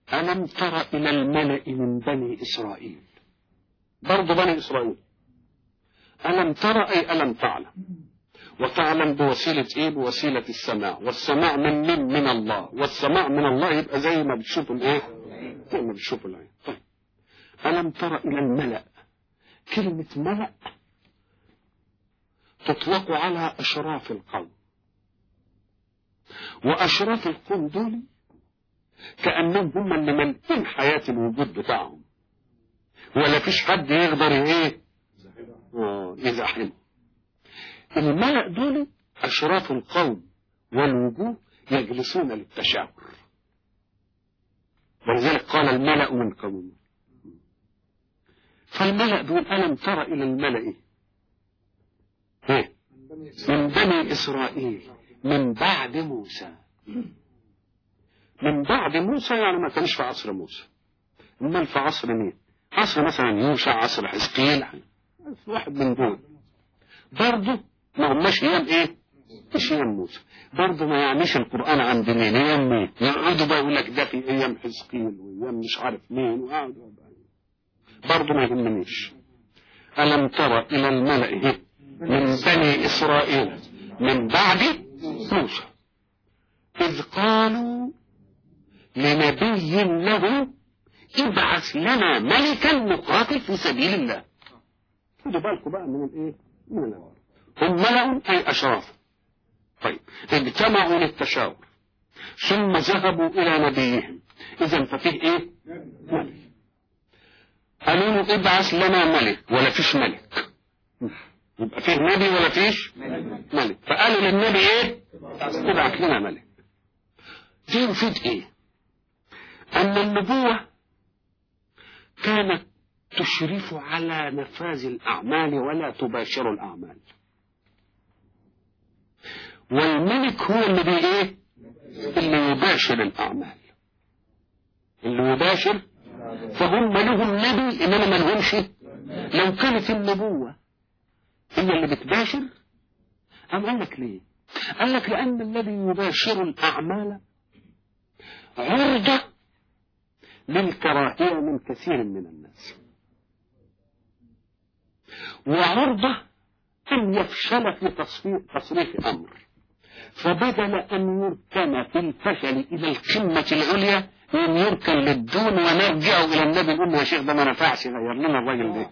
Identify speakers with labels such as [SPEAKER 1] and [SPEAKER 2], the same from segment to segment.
[SPEAKER 1] ألم تر إلى الملأ من بني إسرائيل برضو بني إسرائيل ألم تر أي ألم تعلم وتعلم بوسيلة إيه بوسيلة السماع والسماع من من من الله والسماع من الله يبقى زي ما بتشوفوا الإيه زي ما بتشوفوا العين طيب ألم تر إلى الملأ كلمة ملأ تطلق على أشراف القوم وأشراف القوم دول كأنهم هم اللي ملئين حياة الوجود بتاعهم ولا فيش حد يقدر ايه آه، يزاحمه الملأ دول أشراف القوم والوجوه يجلسون للتشاور ولذلك قال الملأ من قومه فالملأ دول ألم تر إلى الملأ إيه؟ إيه؟ من بني إسرائيل من بعد موسى من بعد موسى يعني ما كانش في عصر موسى امال في عصر مين عصر مثلا يوشع عصر حزقيل واحد من دول برضه ما هماش ايام ايه مش ايام موسى برضه ما يعنيش القران عند مين ايام مين يقعدوا بقى يقول لك ده في ايام حزقيل وايام مش عارف مين وقعدوا برضه ما يهمنيش الم تر الى الملا من بني اسرائيل من بعد موسى إذ قالوا لنبي له ابعث لنا ملكا نقاتل في سبيل الله خدوا بالكم بقى من الايه من الأول هم ملأ أي أشراف طيب اجتمعوا للتشاور ثم ذهبوا إلى نبيهم إذا ففيه إيه ملك قالوا له ابعث لنا ملك ولا فيش ملك يبقى فيه نبي ولا فيش ملك فقالوا للنبي ايه ابعث لنا ملك دي يفيد ايه ان النبوة كانت تشرف على نفاذ الاعمال ولا تباشر الاعمال والملك هو اللي بي ايه اللي يباشر الاعمال اللي يباشر فهم لهم نبي انما ما لهمش لو كانت النبوه هي اللي بتباشر أم قال لك ليه قال لك لأن الذي يباشر الأعمال عرضة للكراهية من كثير من الناس وعرضة أن يفشل في تصريف أمر فبدل أن يركن في الفشل إلى القمة العليا أن يركن للدون ونرجع إلى النبي نقول له يا شيخ ده ما نفعش غير لنا الراجل ده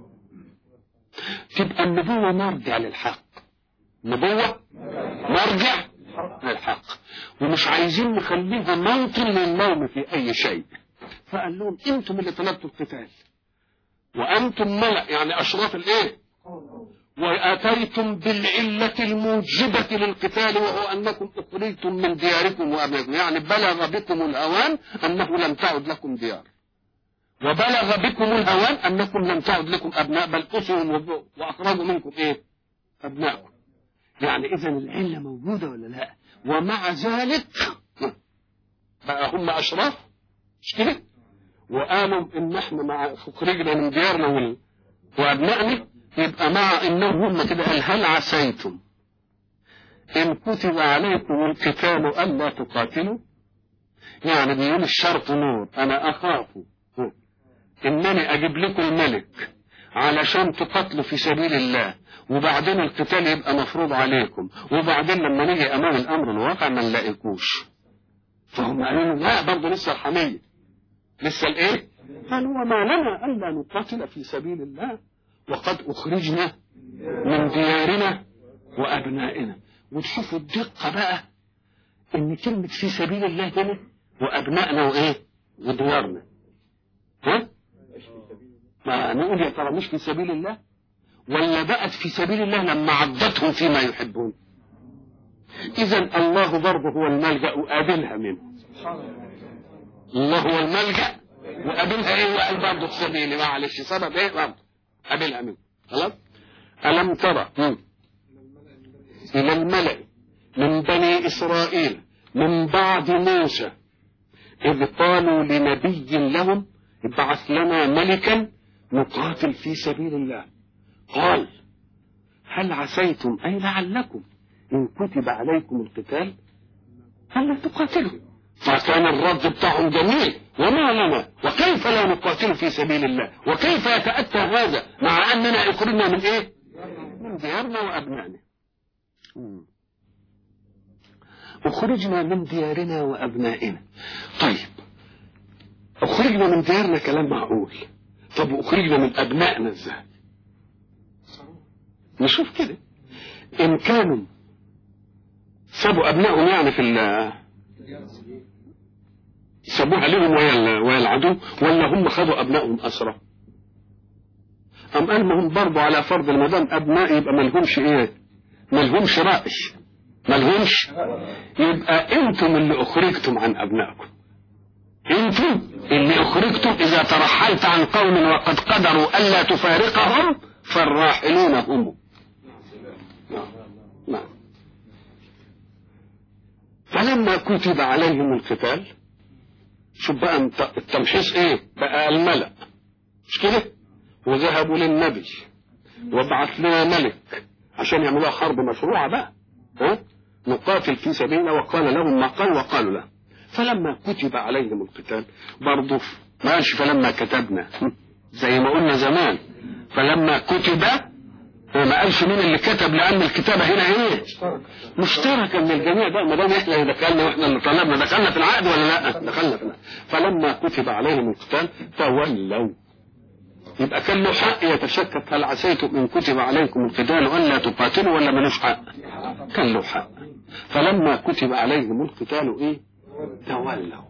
[SPEAKER 1] تبقى النبوة مرجع للحق نبوة مرجع للحق ومش عايزين نخليها موطن للنوم في أي شيء فقال لهم أنتم اللي طلبتوا القتال وأنتم ملأ يعني أشراف الإيه وآتيتم بالعلة الموجبة للقتال وهو أنكم أخرجتم من دياركم وأبنائكم يعني بلغ بكم الأوان أنه لم تعد لكم ديار وبلغ بكم الهوان أنكم لم تعد لكم أبناء بل أسروا وأخرجوا منكم إيه أبنائكم يعني إذا العلة موجودة ولا لا ومع ذلك بقى هم أشراف مش كده وقالوا إن إحنا مع خرجنا من ديارنا وأبنائنا يبقى مع إنهم هم كده قال هل عسيتم إن كتب عليكم القتال ألا تقاتلوا يعني بيقول الشرط نور أنا أخاف انني اجيب لكم الملك علشان تقاتلوا في سبيل الله وبعدين القتال يبقى مفروض عليكم وبعدين لما نيجي امام الامر الواقع ما نلاقيكوش فهم قالوا لا برضه لسه الحمية لسه الايه قالوا وما لنا الا نقاتل في سبيل الله وقد اخرجنا من ديارنا وابنائنا وتشوفوا الدقه بقى ان كلمه في سبيل الله هنا وابنائنا وايه وديارنا ها ما نقول يا ترى مش في سبيل الله ولا بقت في سبيل الله لما عضتهم فيما يحبون اذا الله برضه هو الملجا وقابلها منه الله هو الملجا وقابلها ايه وقال برضه في سبيلي معلش سبب ايه برضه قابلها منه خلاص الم ترى الى الملا من بني اسرائيل من بعد موسى اذ قالوا لنبي لهم ابعث لنا ملكا نقاتل في سبيل الله قال هل عسيتم أي لعلكم إن كتب عليكم القتال ألا تقاتلوا فكان الرد بتاعهم جميل وما لنا وكيف لا نقاتل في سبيل الله وكيف يتأتى هذا مع أننا أخرجنا من إيه من ديارنا وأبنائنا أخرجنا من ديارنا وأبنائنا طيب أخرجنا من ديارنا كلام معقول طب أخرجنا من أبنائنا إزاي نشوف كده إن كانوا سابوا أبنائهم يعني في ال سابوها لهم ويا ويا العدو ولا هم خدوا أبنائهم أسرى أم قال ما هم برضه على فرض ما دام أبناء يبقى ما لهمش إيه ما لهمش رأي ما لهمش يبقى أنتم اللي أخرجتم عن أبنائكم أنتم اللي أخرجتم إذا ترحلت عن قوم وقد قدروا ألا تفارقهم فالراحلون هم نعم فلما كتب عليهم القتال شوف بقى التمحيص ايه بقى الملأ مش كده وذهبوا للنبي وبعث لنا ملك عشان يعملوها حرب مشروعة بقى ها نقاتل في سبيلنا وقال لهم ما قال وقالوا له فلما كتب عليهم القتال برضه ما قالش فلما كتبنا زي ما قلنا زمان فلما كتب ما قالش مين اللي كتب لان الكتابه هنا ايه مشتركه من الجميع بقى ما دام احنا اللي دخلنا واحنا اللي طلبنا دخلنا في العقد ولا لا دخلنا في العقد فلما كتب عليهم القتال تولوا يبقى كان له حق يتشكك هل عسيتم ان كتب عليكم القتال الا تقاتلوا ولا ملوش حق كان له حق فلما كتب عليهم القتال ايه تولوا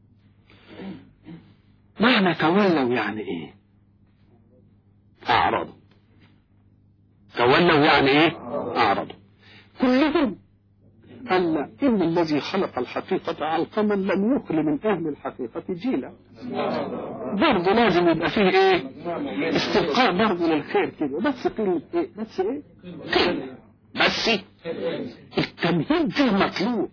[SPEAKER 1] معنى تولوا يعني ايه اعرضوا تولوا يعني ايه اعرضوا كلهم قال ان الذي خلق الحقيقة علقما لم يخل من اهل الحقيقة جيلا برضه لازم يبقى فيه ايه استبقاء برضه للخير كده بس كلمة ايه بس ايه كلمة بس التمهيد ده مطلوب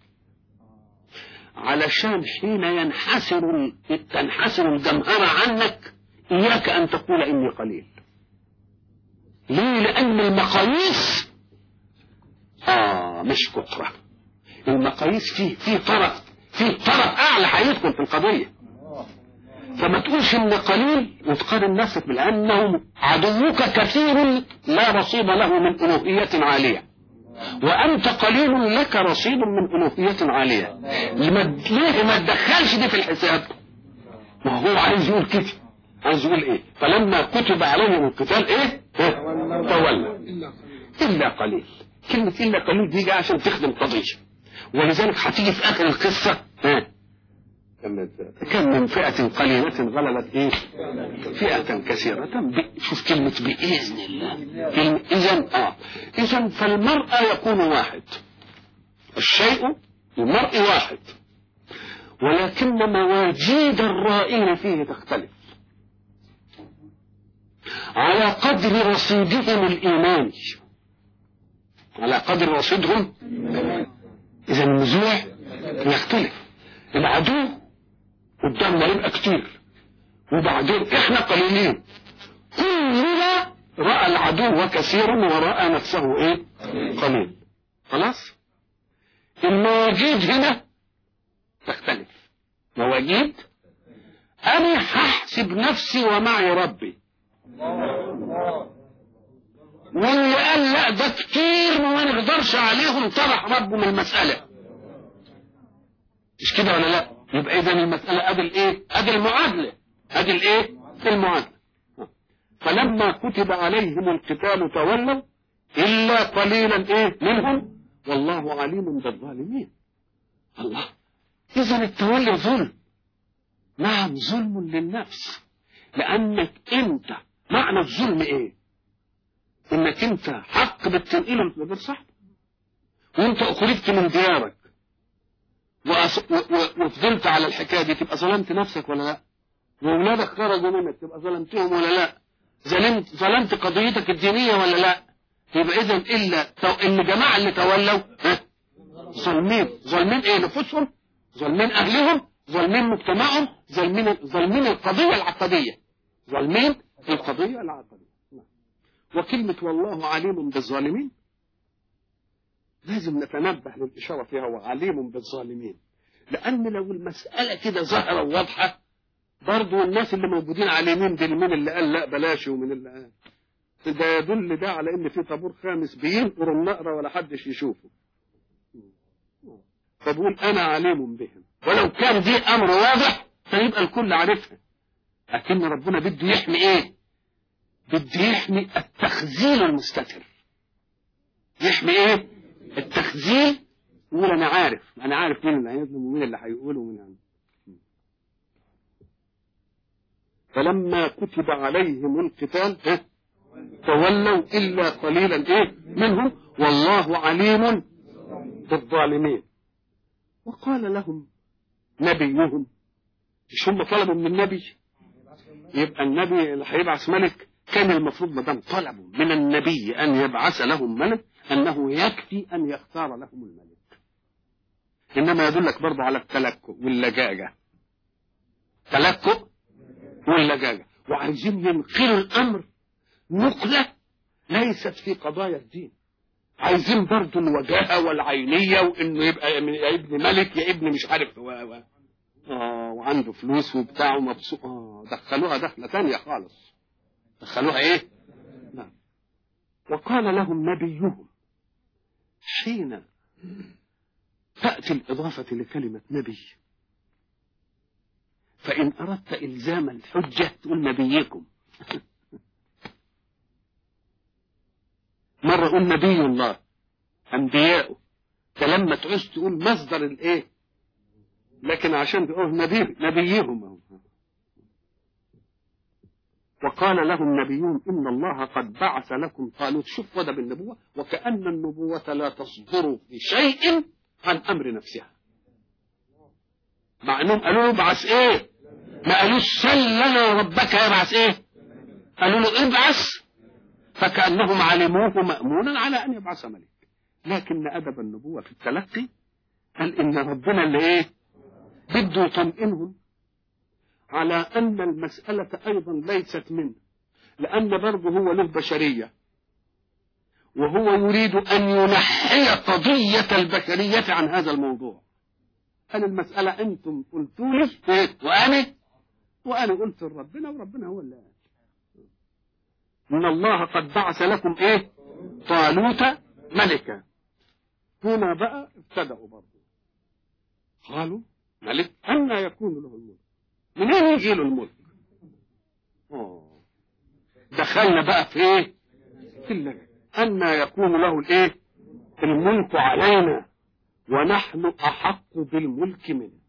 [SPEAKER 1] علشان حين ينحسر تنحسر الجمهرة عنك إياك أن تقول إني قليل ليه لأن المقاييس آه مش كترة المقاييس فيه فيه طرف فيه طرف أعلى هيدخل في القضية فما تقولش إن قليل وتقارن نفسك لأنه عدوك كثير لا رصيد له من ألوهية عالية وأنت قليل لك رصيد من ألوهية عالية ليه ما تدخلش دي في الحساب ما هو عايز يقول كده عايز يقول ايه فلما كتب عليهم القتال ايه تولى الا قليل كلمة الا قليل دي جايه عشان تخدم قضية ولذلك هتيجي في اخر القصة ها كم من فئة قليلة غلبت ايه فئة كثيرة شوف كلمة بإذن الله كلمة إذن اه إذن فالمرأة يكون واحد الشيء المرء واحد ولكن مواجيد الرائين فيه تختلف على قدر رصيدهم الإيماني على قدر رصيدهم إذا النزوع يختلف العدو قدامنا يبقى كتير وبعدين احنا قليلين كلنا رأى العدو كثيرا ورأى نفسه ايه قليل خلاص المواجيد هنا تختلف مواجيد انا هحسب نفسي ومعي ربي واللي قال لا ده كتير وما نقدرش عليهم طرح ربه من المسألة مش كده ولا لا يبقى اذا المسألة ادي الايه ادي المعادلة ادي الايه المعادلة فلما كتب عليهم القتال تولوا الا قليلا ايه منهم والله عليم بالظالمين الله اذا التولي ظلم نعم ظلم للنفس لانك انت معنى الظلم ايه انك انت حق بالتنقيل غير صح وانت اخرجت من ديارك وأص... و... و... وفضلت على الحكايه دي تبقى ظلمت نفسك ولا لا واولادك خرجوا منك تبقى ظلمتهم ولا لا ظلمت ظلمت قضيتك الدينيه ولا لا يبقى اذا الا تو... ان الجماعه اللي تولوا ها ظالمين ظالمين ايه نفوسهم ظالمين اهلهم ظالمين مجتمعهم ظالمين ظالمين القضيه العقديه ظالمين القضيه العقديه وكلمه والله عليم بالظالمين لازم نتنبه للإشارة فيها وعليم بالظالمين لأن لو المسألة كده ظاهرة وواضحة برضه الناس اللي موجودين على اليمين دي مين اللي قال لا بلاش ومن اللي قال ده يدل ده على ان في طابور خامس بينقر النقرة ولا حدش يشوفه فبقول انا عليم بهم ولو كان دي امر واضح فيبقى الكل عارفها لكن ربنا بده يحمي ايه بده يحمي التخزين المستتر يحمي ايه التخزين يقول انا عارف انا عارف مين اللي هيظلم ومين اللي هيقول ومين يعني. فلما كتب عليهم القتال ها تولوا الا قليلا ايه منهم والله عليم بالظالمين وقال لهم نبيهم مش هم طلبوا من النبي يبقى النبي اللي هيبعث ملك كان المفروض ما دام طلبوا من النبي ان يبعث لهم ملك انه يكفي ان يختار لهم الملك انما يدلك برضه على التلكؤ واللجاجه تلكؤ واللجاجه وعايزين ينقلوا الامر نقله ليست في قضايا الدين عايزين برضه الوجاهه والعينيه وانه يبقى يا ابن ملك يا ابن مش عارف و... و... اه وعنده فلوس وبتاع ومبسوط اه دخلوها دخله ثانيه خالص دخلوها ايه؟ نعم وقال لهم نبيهم حين تأتي الإضافة لكلمة نبي فإن أردت إلزام الحجة تقول نبيكم مرة قول نبي الله أنبياءه فلما تعوز تقول مصدر الإيه لكن عشان تقول نبي نبيهم وقال لهم نبيهم إن الله قد بعث لكم طالوت شوف وده بالنبوة وكأن النبوة لا تصدر في شيء عن أمر نفسها مع أنهم قالوا له ابعث إيه ما قالوش سل لنا ربك يبعث إيه قالوا له ابعث فكأنهم علموه مأمونا على أن يبعث ملك لكن أدب النبوة في التلقي قال إن ربنا اللي إيه بده يطمئنهم على أن المسألة أيضا ليست منه لأن برضه هو له بشرية وهو يريد أن ينحي قضية البشرية عن هذا الموضوع قال المسألة أنتم قلتوا لي وأنا وأنا قلت لربنا وربنا هو اللي قال إن الله قد بعث لكم إيه طالوت ملكا هنا بقى ابتدأوا برضه قالوا ملك أن يكون له الملك منين يجي له الملك أوه. دخلنا بقى في ايه في اللجنة أن يكون له الايه الملك علينا ونحن أحق بالملك منه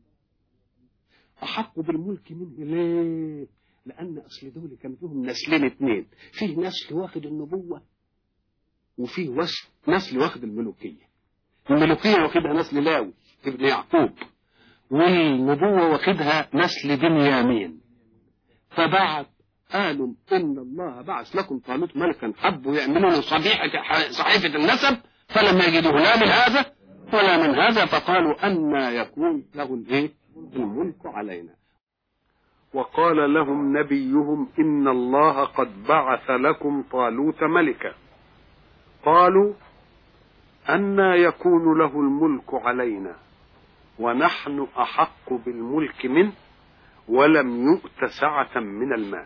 [SPEAKER 1] أحق بالملك منه ليه لأن أصل دول كان فيهم نسلين اثنين فيه نسل واخد النبوة وفيه وصف نسل واخد الملوكية الملوكية واخدها نسل لاوي ابن يعقوب والنبوة واخدها نسل بنيامين فبعد قالوا إن الله بعث لكم طالوت ملكا حبوا يعملوا له صحيفة, صحيفة النسب فلم يجدوا لا من هذا ولا من هذا فقالوا أن يكون له الإيه؟ الملك علينا
[SPEAKER 2] وقال لهم نبيهم إن الله قد بعث لكم طالوت ملكا قالوا أن يكون له الملك علينا ونحن أحق بالملك منه ولم يؤت سعة من المال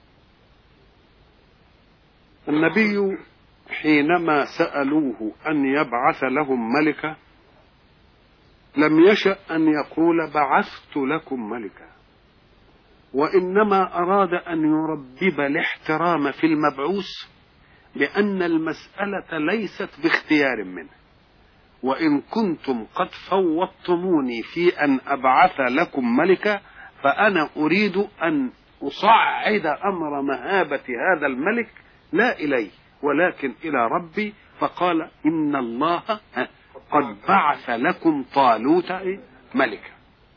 [SPEAKER 2] النبي حينما سألوه أن يبعث لهم ملكا لم يشأ أن يقول بعثت لكم ملكا وإنما أراد أن يربب الاحترام في المبعوث لأن المسألة ليست باختيار منه وإن كنتم قد فوضتموني في أن أبعث لكم ملكا فأنا أريد أن أصعد أمر مهابة هذا الملك لا إلي ولكن إلى ربي فقال إن الله قد بعث لكم طالوت ملكا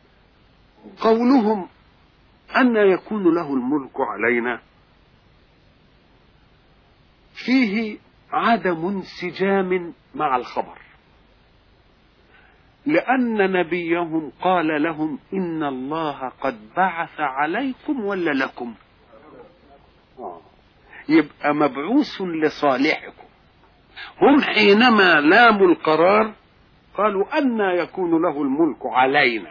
[SPEAKER 2] قولهم أن يكون له الملك علينا فيه عدم انسجام مع الخبر لأن نبيهم قال لهم إن الله قد بعث عليكم ولا لكم يبقى مبعوث لصالحكم هم حينما لاموا القرار قالوا أن يكون له الملك علينا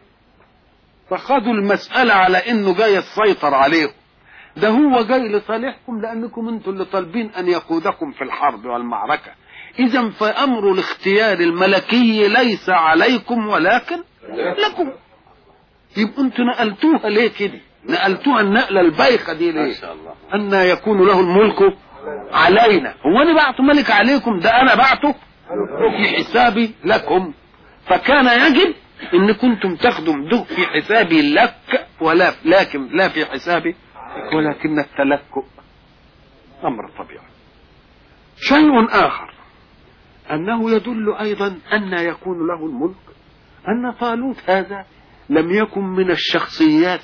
[SPEAKER 2] فخذوا المسألة على إنه جاي يسيطر عليهم ده هو جاي لصالحكم لأنكم أنتم اللي طالبين أن يقودكم في الحرب والمعركة إذا فأمر الاختيار الملكي ليس عليكم ولكن لكم يبقى أنتم نقلتوها ليه كده نقلتوها النقلة البايخة دي ليه
[SPEAKER 1] الله
[SPEAKER 2] أن يكون له الملك علينا هو أنا بعته ملك عليكم ده أنا بعته في حسابي لكم فكان يجب ان كنتم تخدم ده في حسابي لك ولا لكن لا في حسابي ولكن التلكؤ امر طبيعي شيء اخر انه يدل ايضا ان يكون له الملك ان طالوت هذا لم يكن من الشخصيات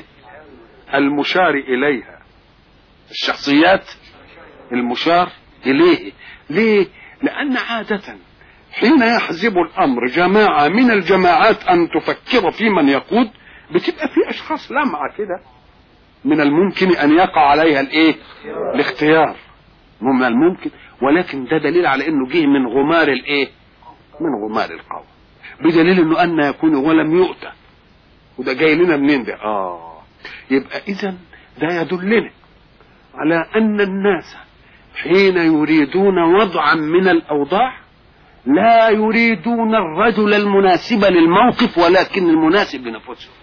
[SPEAKER 2] المشار اليها الشخصيات المشار اليه ليه لان عاده حين يحزب الامر جماعه من الجماعات ان تفكر في من يقود بتبقى في اشخاص لمعه كده من الممكن ان يقع عليها الايه الاختيار من الممكن ولكن ده دليل على انه جه من غمار الايه من غمار القوم بدليل انه ان يكون ولم يؤتى وده جاي لنا منين ده اه يبقى اذا ده يدلنا على ان الناس حين يريدون وضعا من الاوضاع لا يريدون الرجل المناسب للموقف ولكن المناسب لنفسهم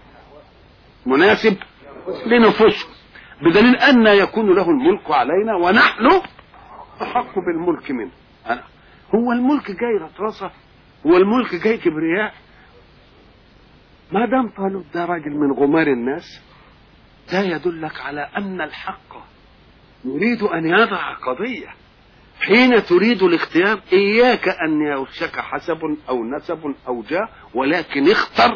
[SPEAKER 2] مناسب لنفسهم بدليل أن يكون له الملك علينا ونحن أحق بالملك منه أنا هو الملك جاي رصاصة هو الملك جاي كبرياء ما دام طالوت ده راجل من غمار الناس ده يدلك على أن الحق يريد أن يضع قضية حين تريد الاختيار إياك أن يوشك حسب أو نسب أو جاه ولكن اختر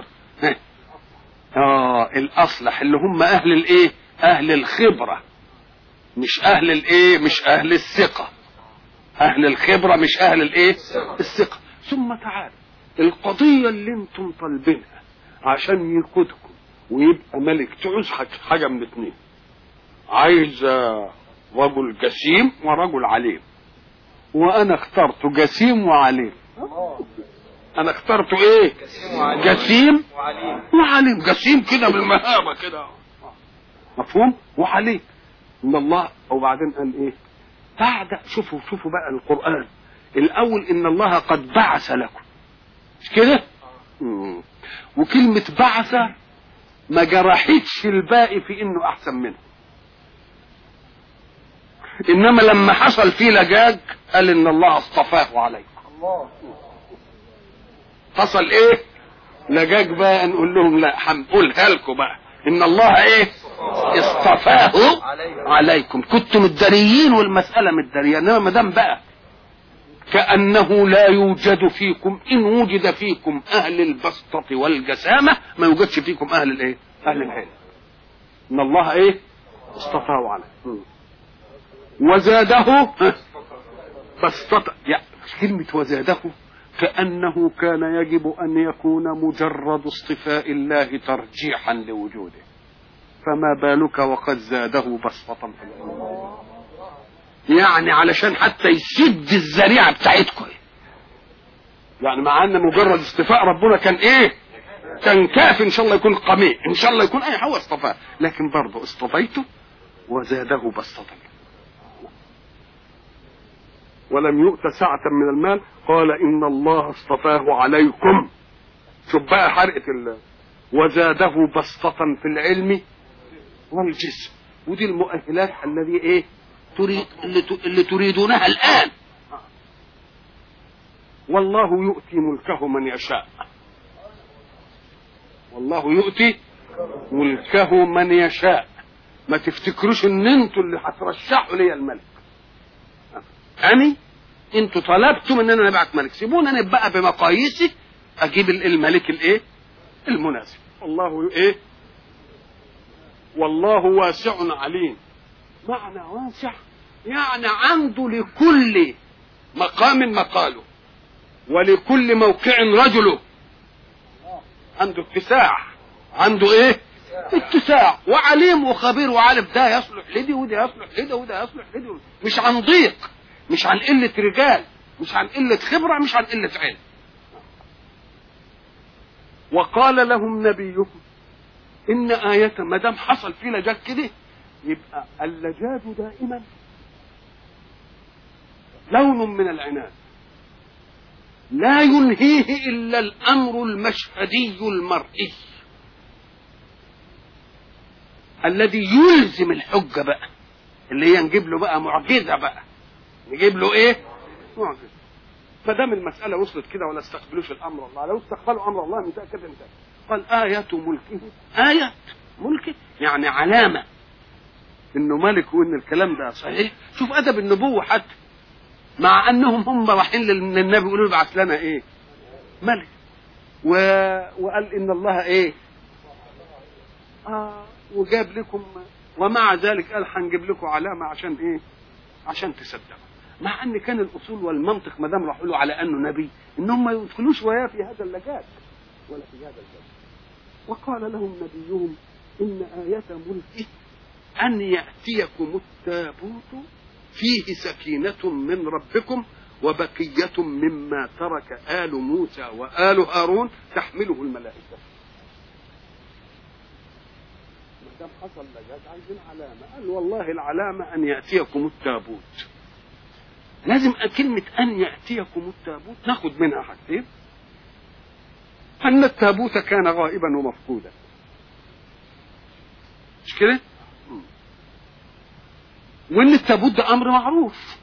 [SPEAKER 2] آه الأصلح اللي هم أهل الإيه؟ أهل الخبرة مش أهل الإيه؟ مش أهل الثقة أهل الخبرة مش أهل الإيه؟ الثقة ثم تعال القضية اللي أنتم طالبينها عشان يقودكم ويبقى ملك تعوز حاجة من اثنين عايز رجل جسيم ورجل عليم وانا اخترت جسيم وعليم انا اخترت ايه جسيم وعليم جسيم كده بالمهابه كده مفهوم وعليم ان الله وبعدين قال ايه بعد شوفوا شوفوا بقى القران الاول ان الله قد بعث لكم مش كده مم. وكلمه بعث ما جرحتش الباقي في انه احسن منه انما لما حصل فيه لجاج قال ان الله اصطفاه عليكم حصل ايه لجاج بقى نقول لهم لا هنقولها لكم بقى ان الله ايه اصطفاه عليكم كنتم الدريين والمساله متداريه انما ما دام بقى كانه لا يوجد فيكم ان وجد فيكم اهل البسطه والجسامه ما يوجدش فيكم اهل الايه اهل العلم ان الله ايه اصطفاه عليكم وزاده بسطة يعني كلمة وزاده كأنه كان يجب أن يكون مجرد اصطفاء الله ترجيحا لوجوده فما بالك وقد زاده بسطة في الأرض يعني علشان حتى يسد الذريعة بتاعتكم يعني مع ان مجرد اصطفاء ربنا كان ايه كان كاف ان شاء الله يكون قميع ان شاء الله يكون اي هو اصطفاه لكن برضه اصطفيته وزاده بسطة ولم يؤت سعة من المال قال إن الله اصطفاه عليكم شوف بقى حرقة الله وزاده بسطة في العلم والجسم ودي المؤهلات الذي ايه تريد اللي, ت... اللي تريدونها الآن والله يؤتي ملكه من يشاء والله يؤتي ملكه من يشاء ما تفتكروش ان انتوا اللي هترشحوا لي الملك أني انتوا طلبتم ان انا ابعت ملك سيبوني انا بقى بمقاييسي اجيب الملك الايه المناسب الله ايه والله واسع عليم معنى واسع يعني عنده لكل مقام مقاله ولكل موقع رجله عنده اتساع عنده ايه اتساع وعليم وخبير وعارف ده يصلح لدي وده يصلح لده وده يصلح لدي مش عن ضيق مش عن قلة رجال مش عن قلة خبرة مش عن قلة علم
[SPEAKER 1] وقال لهم نبيهم إن آية ما دام حصل في لجاج كده يبقى اللجاج دائما لون من العناد لا ينهيه إلا الأمر المشهدي المرئي الذي يلزم الحجة بقى اللي هي نجيب له بقى معجزة بقى نجيب له ايه معجزة ما دام المسألة وصلت كده ولا استقبلوش الأمر الله لو استقبلوا أمر الله انتهى كده انتهى قال آية ملكه آية ملكه يعني علامة إنه ملك وإن الكلام ده صحيح شوف أدب النبوة حتى مع أنهم هم رايحين للنبي يقولوا له ابعث لنا إيه ملك و... وقال إن الله إيه آه وجاب لكم ومع ذلك قال هنجيب لكم علامة عشان إيه عشان تصدقوا مع ان كان الاصول والمنطق ما دام راحوا له على انه نبي انهم ما يدخلوش وياه في هذا اللجاج ولا في هذا الجد وقال لهم نبيهم ان آية ملكه ان يأتيكم التابوت فيه سكينة من ربكم وبقية مما ترك آل موسى وآل هارون تحمله الملائكة ما دام حصل لجاج عايزين علامة قال والله العلامة أن يأتيكم التابوت لازم كلمة أن يأتيكم التابوت ناخد منها حاجتين أن التابوت كان غائبا ومفقودا مش كده؟ وإن التابوت ده أمر معروف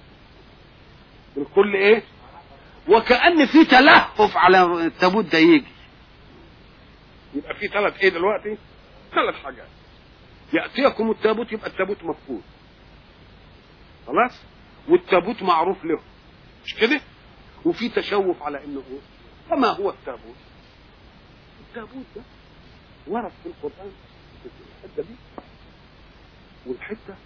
[SPEAKER 1] الكل إيه؟ وكأن في تلهف على التابوت ده يجي يبقى في ثلاث إيه دلوقتي؟ ثلاث حاجات يأتيكم التابوت يبقى التابوت مفقود خلاص؟ والتابوت معروف له مش كده وفي تشوف على انه ايه فما هو التابوت التابوت ده ورد في القران في الحته دي والحته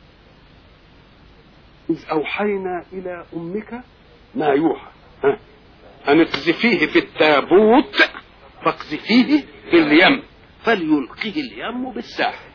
[SPEAKER 1] اذ اوحينا الى امك ما يوحى ها ان اقذفيه في التابوت فاقذفيه في اليم فليلقه اليم بالساحل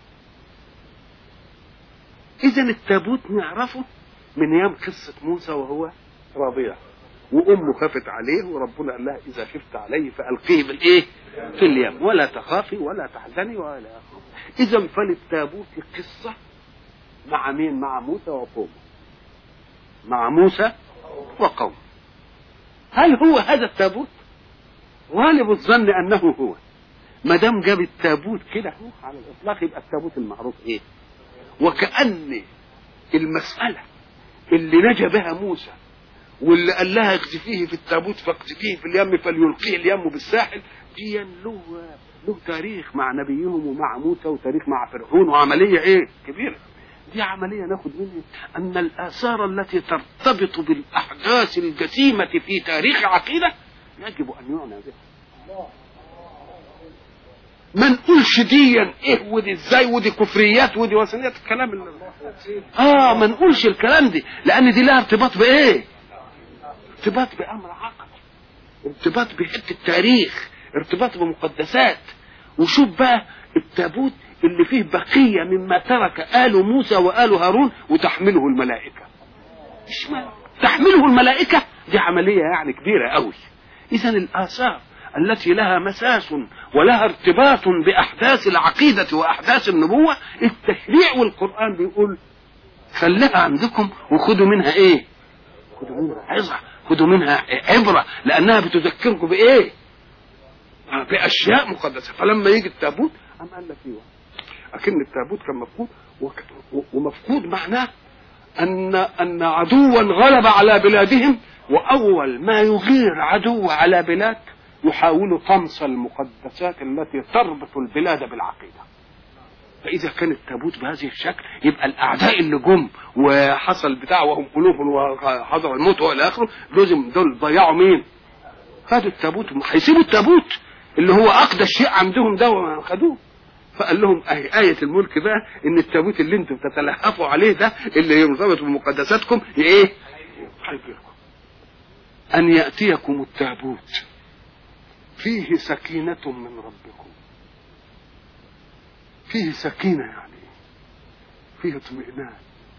[SPEAKER 1] اذا التابوت نعرفه من ايام قصه موسى وهو رضيع وامه خافت عليه وربنا قال لها اذا خفت عليه فالقيه بالايه؟ في اليم ولا تخافي ولا تحزني ولا اخره. اذا فللتابوت قصه مع مين؟ مع موسى وقومه. مع موسى وقومه. هل هو هذا التابوت؟ غالب الظن انه هو. ما دام جاب التابوت كده هو على الاطلاق يبقى التابوت المعروف ايه؟ وكأن المسألة اللي نجا بها موسى واللي قال لها اقذفيه في التابوت فاقذفيه في اليم فليلقيه اليم بالساحل دي له له تاريخ مع نبيهم ومع موسى وتاريخ مع فرعون وعمليه ايه كبيره دي عمليه ناخد منها ان الاثار التي ترتبط بالاحداث الجسيمه في تاريخ عقيده يجب ان يعنى بها ما نقولش ديا ايه ودي ازاي ودي كفريات ودي وثنيات الكلام اللي اه ما نقولش الكلام دي لان دي لها ارتباط بايه ارتباط بامر عقدي ارتباط بحته تاريخ ارتباط بمقدسات وشوف بقى التابوت اللي فيه بقيه مما ترك ال موسى وال هارون وتحمله الملائكه اشمعنى تحمله الملائكه دي عمليه يعني كبيره قوي اذا الاثار التي لها مساس ولها ارتباط باحداث العقيده واحداث النبوه التشريع والقران بيقول خليها عندكم وخدوا منها ايه؟ خدوا منها عظه خدوا منها عبره لانها بتذكركم بايه؟ باشياء مقدسه فلما يجي التابوت قام قال لك ايوه اكن التابوت كان مفقود ومفقود معناه ان ان عدوا غلب على بلادهم واول ما يغير عدو على بلاد يحاول طمس المقدسات التي تربط البلاد بالعقيده فاذا كان التابوت بهذه الشكل يبقى الاعداء اللي جم وحصل بتاع وهم الوف وحضر الموت والى اخره لازم دول ضيعوا مين؟ خدوا التابوت هيسيبوا التابوت اللي هو اقدس شيء عندهم ده خدوه فقال لهم أي آية الملك بقى إن التابوت اللي أنتم تتلهفوا عليه ده اللي مرتبط بمقدساتكم إيه؟ هيجيلكم أن يأتيكم التابوت فيه سكينة من ربكم فيه سكينة يعني فيه اطمئنان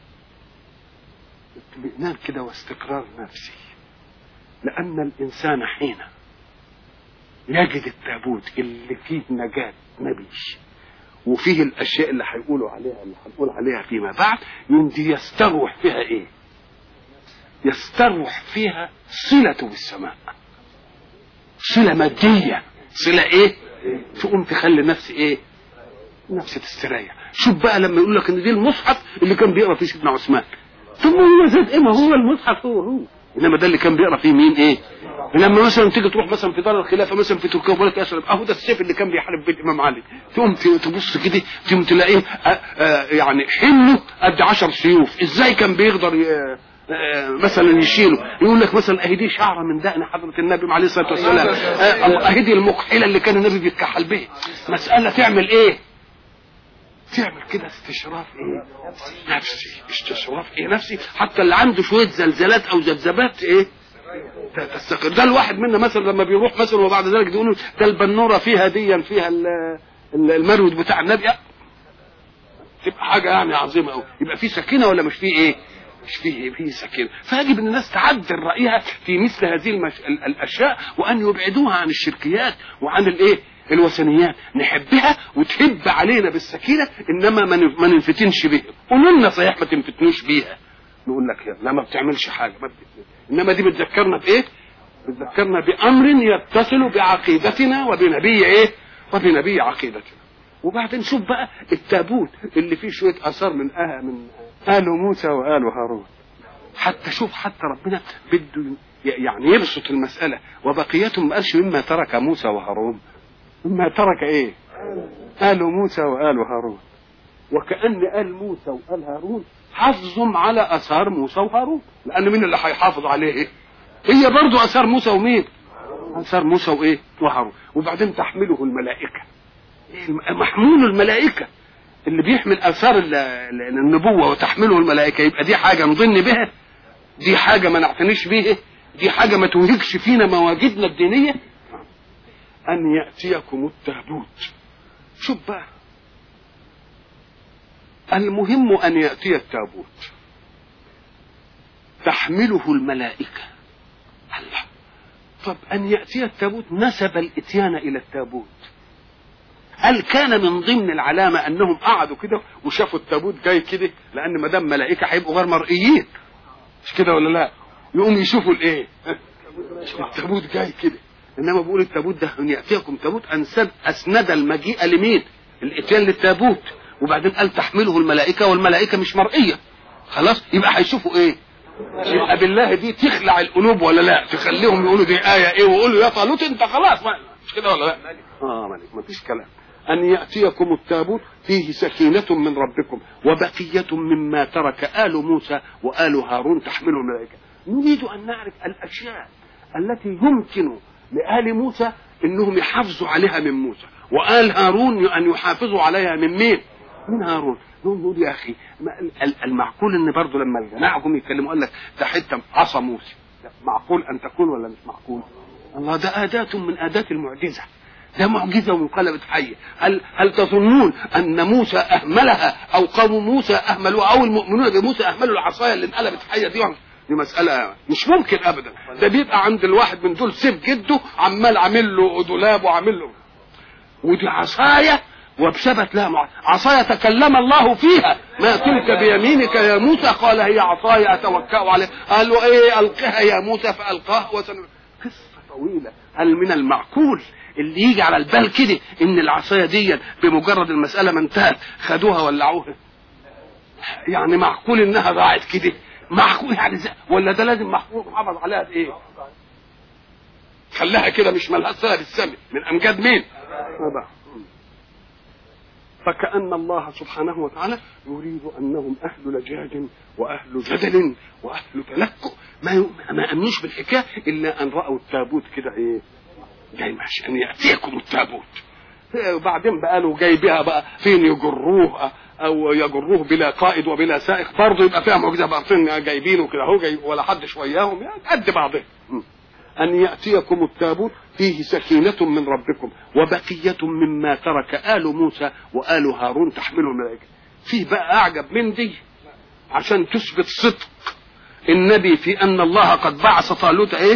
[SPEAKER 1] اطمئنان كده واستقرار نفسي لأن الإنسان حين يجد التابوت اللي فيه نجاة نبي وفيه الاشياء اللي هيقولوا عليها اللي هنقول عليها فيما بعد يمدي يستروح فيها ايه يستروح فيها صلته بالسماء صلة مادية صلة ايه تقوم تخلي نفسي ايه نفسي تستريح شوف بقى لما يقول لك ان دي المصحف اللي كان بيقرا فيه سيدنا عثمان ثم هو زاد ايه ما هو المصحف هو هو انما ده اللي كان بيقرا فيه مين ايه لما مثلا تيجي تروح مثلا في دار الخلافه مثلا في تركيا ويقول لك يا سلام اهو ده السيف اللي كان بيحارب بيه الامام علي تقوم ت- تبص كده تقوم تلاقيه آه، آه، يعني حمله قد عشر سيوف ازاي كان بيقدر ي- آه، مثلا يشيله يقول لك مثلا اهي دي شعره من دقن حضره النبي عليه الصلاه والسلام آه، اهي دي المكحله اللي كان النبي بيتكحل بيها مساله تعمل ايه تعمل كده استشراف ايه نفسي استشراف ايه نفسي حتى اللي عنده شويه زلزالات او ذبذبات ايه تستقر ده الواحد منا مثلا لما بيروح مثلا وبعد ذلك يقولوا ده البنوره فيها ديا فيها ال- ال- المرود بتاع النبي أه. تبقى حاجه يعني عظيمه قوي يبقى في سكينه ولا مش في ايه مش فيه فيه سكينه فيجب ان الناس تعدل رايها في مثل هذه المش... ال- الاشياء وان يبعدوها عن الشركيات وعن الايه الوثنيات نحبها وتهب علينا بالسكينه انما ما ن- ما ننفتنش بها قولوا لنا صحيح ما تنفتنوش بيها نقول لك يا لا ما بتعملش حاجه ما بتفتن. انما دي بتذكرنا بايه بتذكرنا بامر يتصل بعقيدتنا وبنبي ايه وبنبي عقيدتنا وبعدين شوف بقى التابوت اللي فيه شويه اثار من آه من ال موسى وال هارون حتى شوف حتى ربنا بده ي- يعني يبسط المساله وبقيتهم ما قالش مما ترك موسى وهارون مما ترك ايه ال موسى وال هارون وكأن آل موسى وآل هارون حافظهم على آثار موسى وهارون لأن مين اللي هيحافظ عليه إيه؟ هي برضو آثار موسى ومين؟ آثار موسى وإيه؟ وهارون وبعدين تحمله الملائكة الم- محمول الملائكة اللي بيحمل آثار ال- ال- النبوة وتحمله الملائكة يبقى دي حاجة نظن بها دي حاجة ما نعتنيش بيها دي حاجة ما توهكش فينا مواجدنا الدينية أن يأتيكم التابوت شوف بقى المهم أن يأتي التابوت تحمله الملائكة الله طب أن يأتي التابوت نسب الإتيان إلى التابوت هل كان من ضمن العلامة أنهم قعدوا كده وشافوا التابوت جاي كده لأن ما دام ملائكة هيبقوا غير مرئيين مش كده ولا لا؟ يقوم يشوفوا الإيه؟ شوفوا التابوت جاي كده إنما بيقول التابوت ده أن يأتيكم تابوت أنسد أسند المجيء لمين؟ الإتيان للتابوت وبعدين قال تحمله الملائكة والملائكة مش مرئية خلاص يبقى هيشوفوا إيه؟ يبقى بالله دي تخلع القلوب ولا لا؟ تخليهم يقولوا دي آية إيه ويقولوا يا طالوت أنت خلاص ما مش كده ولا لا؟ اه ملك ما فيش كلام أن يأتيكم التابوت فيه سكينة من ربكم وبقية مما ترك آل موسى وآل هارون تحمله الملائكة نريد أن نعرف الأشياء التي يمكن لآل موسى أنهم يحافظوا عليها من موسى وآل هارون أن يحافظوا عليها من مين؟ من هارون نقول نقول يا أخي ما- ال- المعقول أن برضه لما الجماعة جم يتكلموا قال لك ده حتة عصا موسى ده معقول أن تكون ولا مش معقول؟ الله ده أداة من أداة المعجزة ده معجزة وانقلبت حية هل, هل تظنون أن موسى أهملها أو قوم موسى أهملوا أو المؤمنون بموسى أهملوا العصاية اللي انقلبت حية دي دي مسألة مش ممكن أبدا ده بيبقى عند الواحد من دول سيف جده عمال عامل له دولاب وعامل له ودي عصاية وبثبت لها مع... عصاية تكلم الله فيها ما تلك بيمينك يا موسى قال هي عصاية أتوكأ عليها قال له إيه ألقها يا موسى فألقاه وسن... قصة طويلة هل من المعقول اللي يجي على البال كده ان العصايه دي بمجرد المساله ما انتهت خدوها ولعوها يعني معقول انها ضاعت كده معقول يعني زي ولا ده لازم محفوظ محافظ عليها بايه خلاها كده مش ملهاش صله بالسمع من امجاد مين هذا. فكأن الله سبحانه وتعالى يريد أنهم أهل لجاج وأهل جدل وأهل تلكؤ ما ي... ما أمنوش بالحكاية إلا أن رأوا التابوت كده إيه جاي ماشي أن يأتيكم التابوت وبعدين بقى له جاي بها بقى فين يجروه او يجروه بلا قائد وبلا سائق برضه يبقى فيها معجزه بقى فين جايبينه كده اهو جاي ولا حدش وياهم يعني قد بعضهم أن يأتيكم التابوت فيه سكينة من ربكم وبقية مما ترك آل موسى وآل هارون تحمله الملائكة فيه بقى أعجب من دي عشان تثبت صدق النبي في أن الله قد بعث طالوت إيه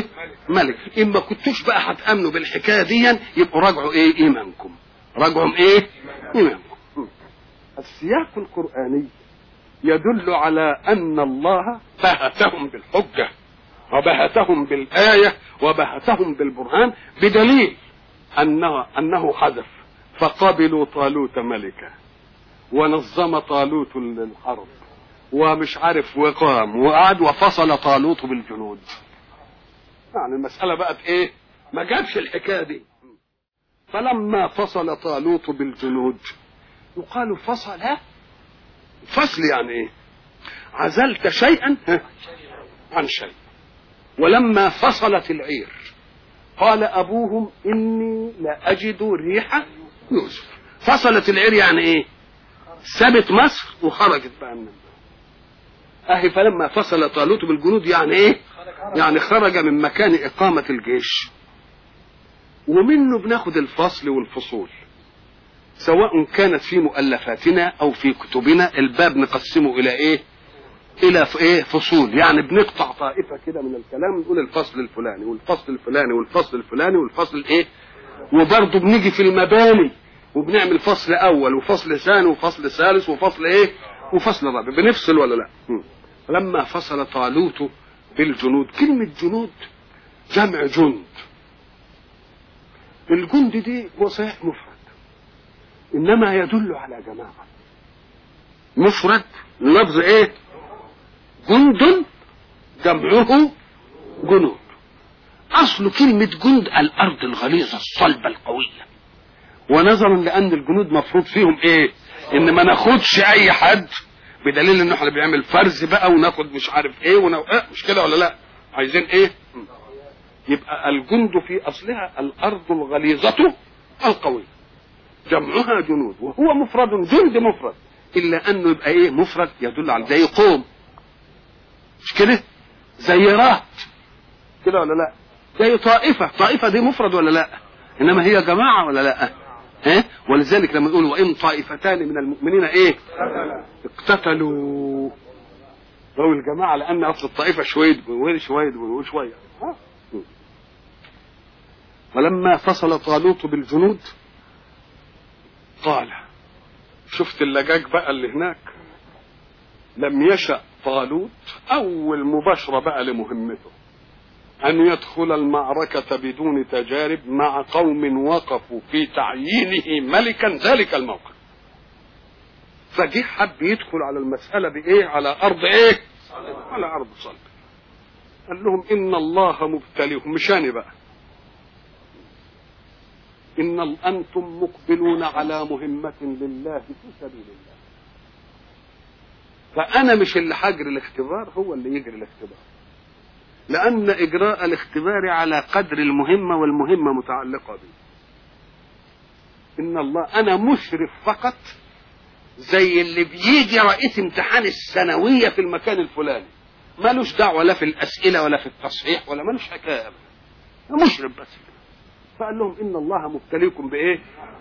[SPEAKER 1] ملك إن ما كنتوش بقى هتأمنوا بالحكاية دي يبقوا راجعوا إيه إيمانكم راجعوا إيه إيمانكم السياق القرآني يدل على أن الله بهتهم بالحجة وبهتهم بالآية وبهتهم بالبرهان بدليل أنه, أنه حذف فقبلوا طالوت ملكا ونظم طالوت الحرب ومش عارف وقام وقعد وفصل طالوت بالجنود يعني المسألة بقت ايه ما جابش الحكاية دي فلما فصل طالوت بالجنود يقال فصل فصل يعني ايه عزلت شيئا عن شيء ولما فصلت العير قال ابوهم اني لا اجد ريح يوسف فصلت العير يعني ايه سابت مصر وخرجت بقى من اهي فلما فصل طالوت بالجنود يعني ايه يعني خرج من مكان اقامة الجيش ومنه بناخد الفصل والفصول سواء كانت في مؤلفاتنا او في كتبنا الباب نقسمه الى ايه الى ف- ايه فصول يعني بنقطع طائفه كده من الكلام نقول الفصل الفلاني والفصل الفلاني والفصل الفلاني والفصل ايه وبرضه بنيجي في المباني وبنعمل فصل اول وفصل ثاني وفصل ثالث وفصل ايه وفصل رابع بنفصل ولا لا مم. لما فصل طالوت بالجنود كلمة جنود جمع جند الجند دي هو صحيح مفرد انما يدل على جماعة مفرد لفظ ايه جند جمعه جنود اصل كلمة جند الارض الغليظة الصلبة القوية ونظرا لان الجنود مفروض فيهم ايه ان ما ناخدش اي حد بدليل ان احنا بنعمل فرز بقى وناخد مش عارف ايه ونو... إيه مش كده ولا لا عايزين ايه يبقى الجند في اصلها الارض الغليظة القوية جمعها جنود وهو مفرد جند مفرد الا انه يبقى ايه مفرد يدل على زي قوم مش كده زي رات كده ولا لا زي طائفة طائفة دي مفرد ولا لا انما هي جماعة ولا لا ها ولذلك لما نقول وان طائفتان من المؤمنين ايه اقتتلوا لو الجماعة لان اصل الطائفة شوية وين شوية وشوية ها. ولما فصل طالوت بالجنود قال شفت اللجاج بقى اللي هناك لم يشأ طالوت أول مباشرة بقى لمهمته أن يدخل المعركة بدون تجارب مع قوم وقفوا في تعيينه ملكا ذلك الموقف فجه حب يدخل على المسألة بإيه على أرض إيه على أرض صلب قال لهم إن الله مبتليكم مشاني بقى إن ال- أنتم مقبلون على مهمة لله في سبيل الله فأنا مش اللي هجري الاختبار هو اللي يجري الاختبار لأن إجراء الاختبار على قدر المهمة والمهمة متعلقة به إن الله أنا مشرف فقط زي اللي بيجي رئيس امتحان الثانوية في المكان الفلاني مالوش دعوة لا في الأسئلة ولا في التصحيح ولا مالوش حكاية أبدا أنا مشرف بس فقال لهم إن الله مبتليكم بإيه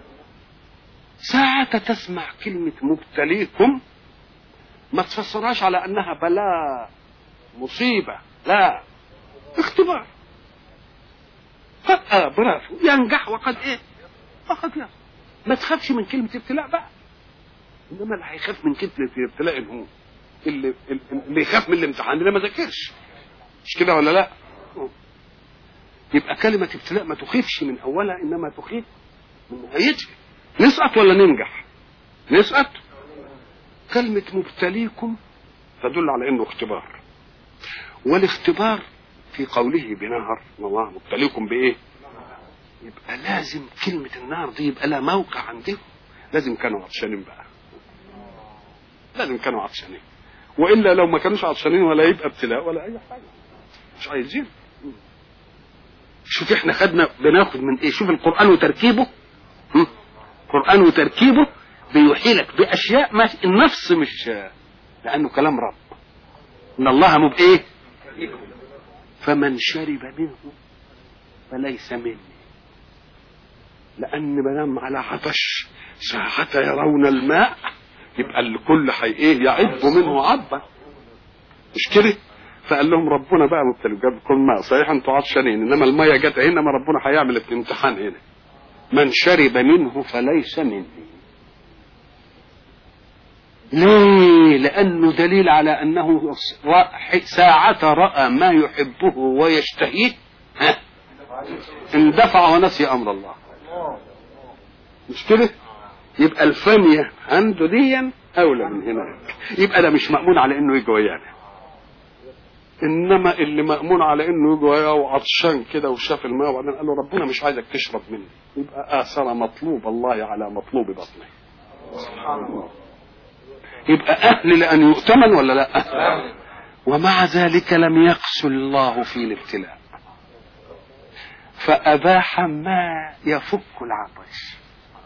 [SPEAKER 1] ساعة تسمع كلمة مبتليكم ما تفسرهاش على أنها بلاء مصيبة لا اختبار قد آه برافو ينجح وقد ايه وقد يسقط ما تخافش من كلمة ابتلاء بقى انما اللي هيخاف من كلمة الابتلاء هو اللي اللي يخاف من الامتحان اللي ما ذاكرش مش كده ولا لا يبقى كلمة ابتلاء ما تخيفش من أولها إنما تخيف من نهايتها نسقط ولا ننجح نسقط كلمة مبتليكم تدل على إنه اختبار والاختبار في قوله بنهر الله مبتليكم بإيه يبقى لازم كلمة النار دي يبقى لها موقع عندهم لازم كانوا عطشانين بقى لازم كانوا عطشانين والا لو ما كانوش عطشانين ولا يبقى ابتلاء ولا اي حاجه مش عايزين شوف احنا خدنا بناخد من ايه شوف القران وتركيبه هم؟ القران وتركيبه بيوحيلك باشياء ما النفس مش لانه كلام رب ان الله مو بايه فمن شرب منه فليس مني لان ما دام على عطش ساعة يرون الماء يبقى الكل حي ايه يعب منه عبا مش كده فقال لهم ربنا بقى مبتلي جاب لكم ماء صحيح انتوا عطشانين انما الميه جت هنا ما ربنا هيعمل امتحان هنا من شرب منه فليس مني ليه لانه دليل على انه ساعة رأى ما يحبه ويشتهيه ها اندفع ونسي امر الله مش كده يبقى الفانية عنده ديا اولى من هناك يبقى ده مش مأمون على انه يجي ويانا انما اللي مأمون على انه يجي وياه وعطشان كده وشاف الماء وبعدين قال له ربنا مش عايزك تشرب مني يبقى اثر مطلوب الله على مطلوب بطنه سبحان الله يبقى اهل لان يؤتمن ولا لا ومع ذلك لم يقسو الله في الابتلاء فاباح ما يفك العطش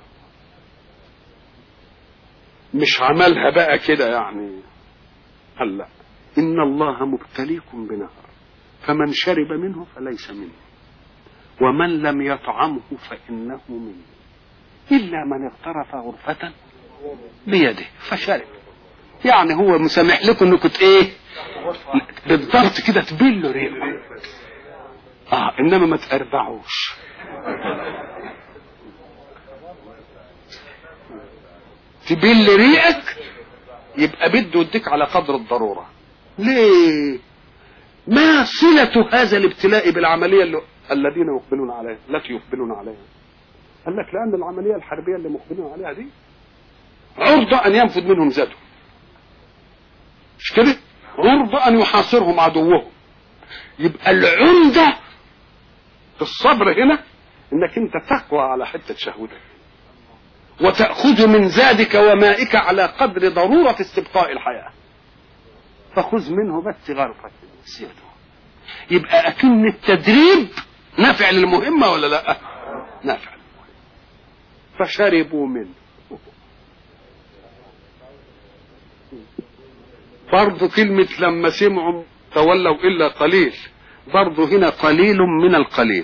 [SPEAKER 1] مش عملها بقى كده يعني هلا إن الله مبتليكم بنهر فمن شرب منه فليس منه ومن لم يطعمه فإنه منه إلا من اغترف غرفة بيده فشرب يعني هو مسامح لكم انكم ايه بالضبط كده تبلوا ريقكم اه انما ما تقربعوش تبل ريقك يبقى بده يديك على قدر الضروره ليه ما صلة هذا الابتلاء بالعملية اللي الذين يقبلون عليها التي يقبلون عليها قال لك لأن العملية الحربية اللي مقبلون عليها دي عرضة أن ينفذ منهم ذاته مش كده عرضة أن يحاصرهم عدوهم يبقى العمدة في الصبر هنا انك انت تقوى على حتة شهوتك وتأخذ من زادك ومائك على قدر ضرورة استبقاء الحياة فخذ منه بس غرفة سيده يبقى أكن التدريب نافع للمهمة ولا لا نافع فشربوا منه برضه كلمة لما سمعوا تولوا إلا قليل برضه هنا قليل من القليل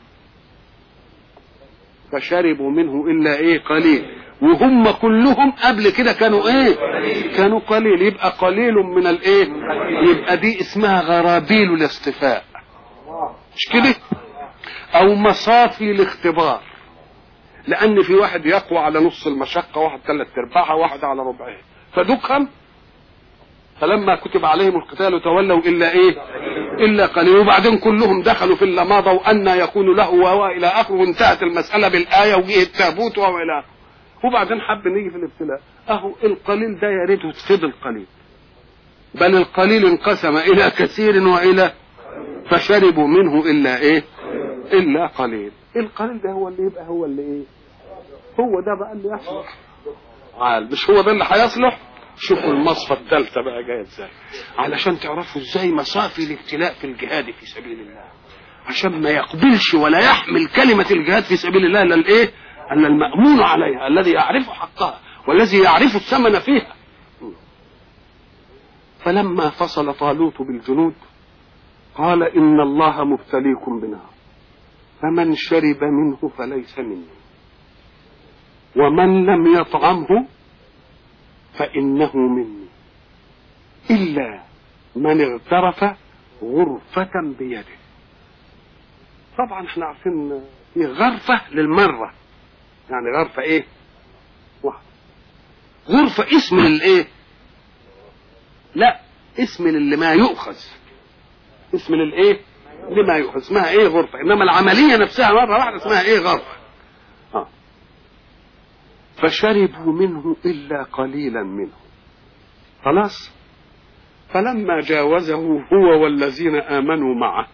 [SPEAKER 1] فشربوا منه إلا إيه قليل وهم كلهم قبل كده كانوا ايه كانوا قليل يبقى قليل من الايه يبقى دي اسمها غرابيل الاصطفاء مش كده او مصافي الاختبار لان في واحد يقوى على نص المشقه واحد ثلاث ارباعها واحد على ربعها فدكهم فلما كتب عليهم القتال تولوا الا ايه الا قليل وبعدين كلهم دخلوا في اللماضه وان يكون له وهو الى اخره وانتهت المساله بالايه وجه التابوت وهو الى اخره وبعدين حب نيجي في الابتلاء اهو القليل ده يا ريته تفضل قليل بل القليل انقسم الى كثير والى فشربوا منه الا ايه الا قليل القليل ده هو اللي يبقى هو اللي ايه هو ده بقى اللي يصلح عال مش هو ده اللي هيصلح شوفوا المصفى الثالثه بقى جايه ازاي علشان تعرفوا ازاي مصافي الابتلاء في الجهاد في سبيل الله عشان ما يقبلش ولا يحمل كلمه الجهاد في سبيل الله الا الايه أن المأمون عليها الذي يعرف حقها والذي يعرف الثمن فيها فلما فصل طالوت بالجنود قال إن الله مبتليكم بنار فمن شرب منه فليس مني ومن لم يطعمه فإنه مني إلا من اغترف غرفة بيده طبعا احنا عارفين في غرفة للمرة يعني غرفة ايه واحدة غرفة اسم للايه لا اسم للي ما يؤخذ اسم للايه لما يؤخذ اسمها ايه غرفة انما العملية نفسها مرة واحدة اسمها ايه غرفة آه. فشربوا منه الا قليلا منه خلاص فلما جاوزه هو والذين امنوا معه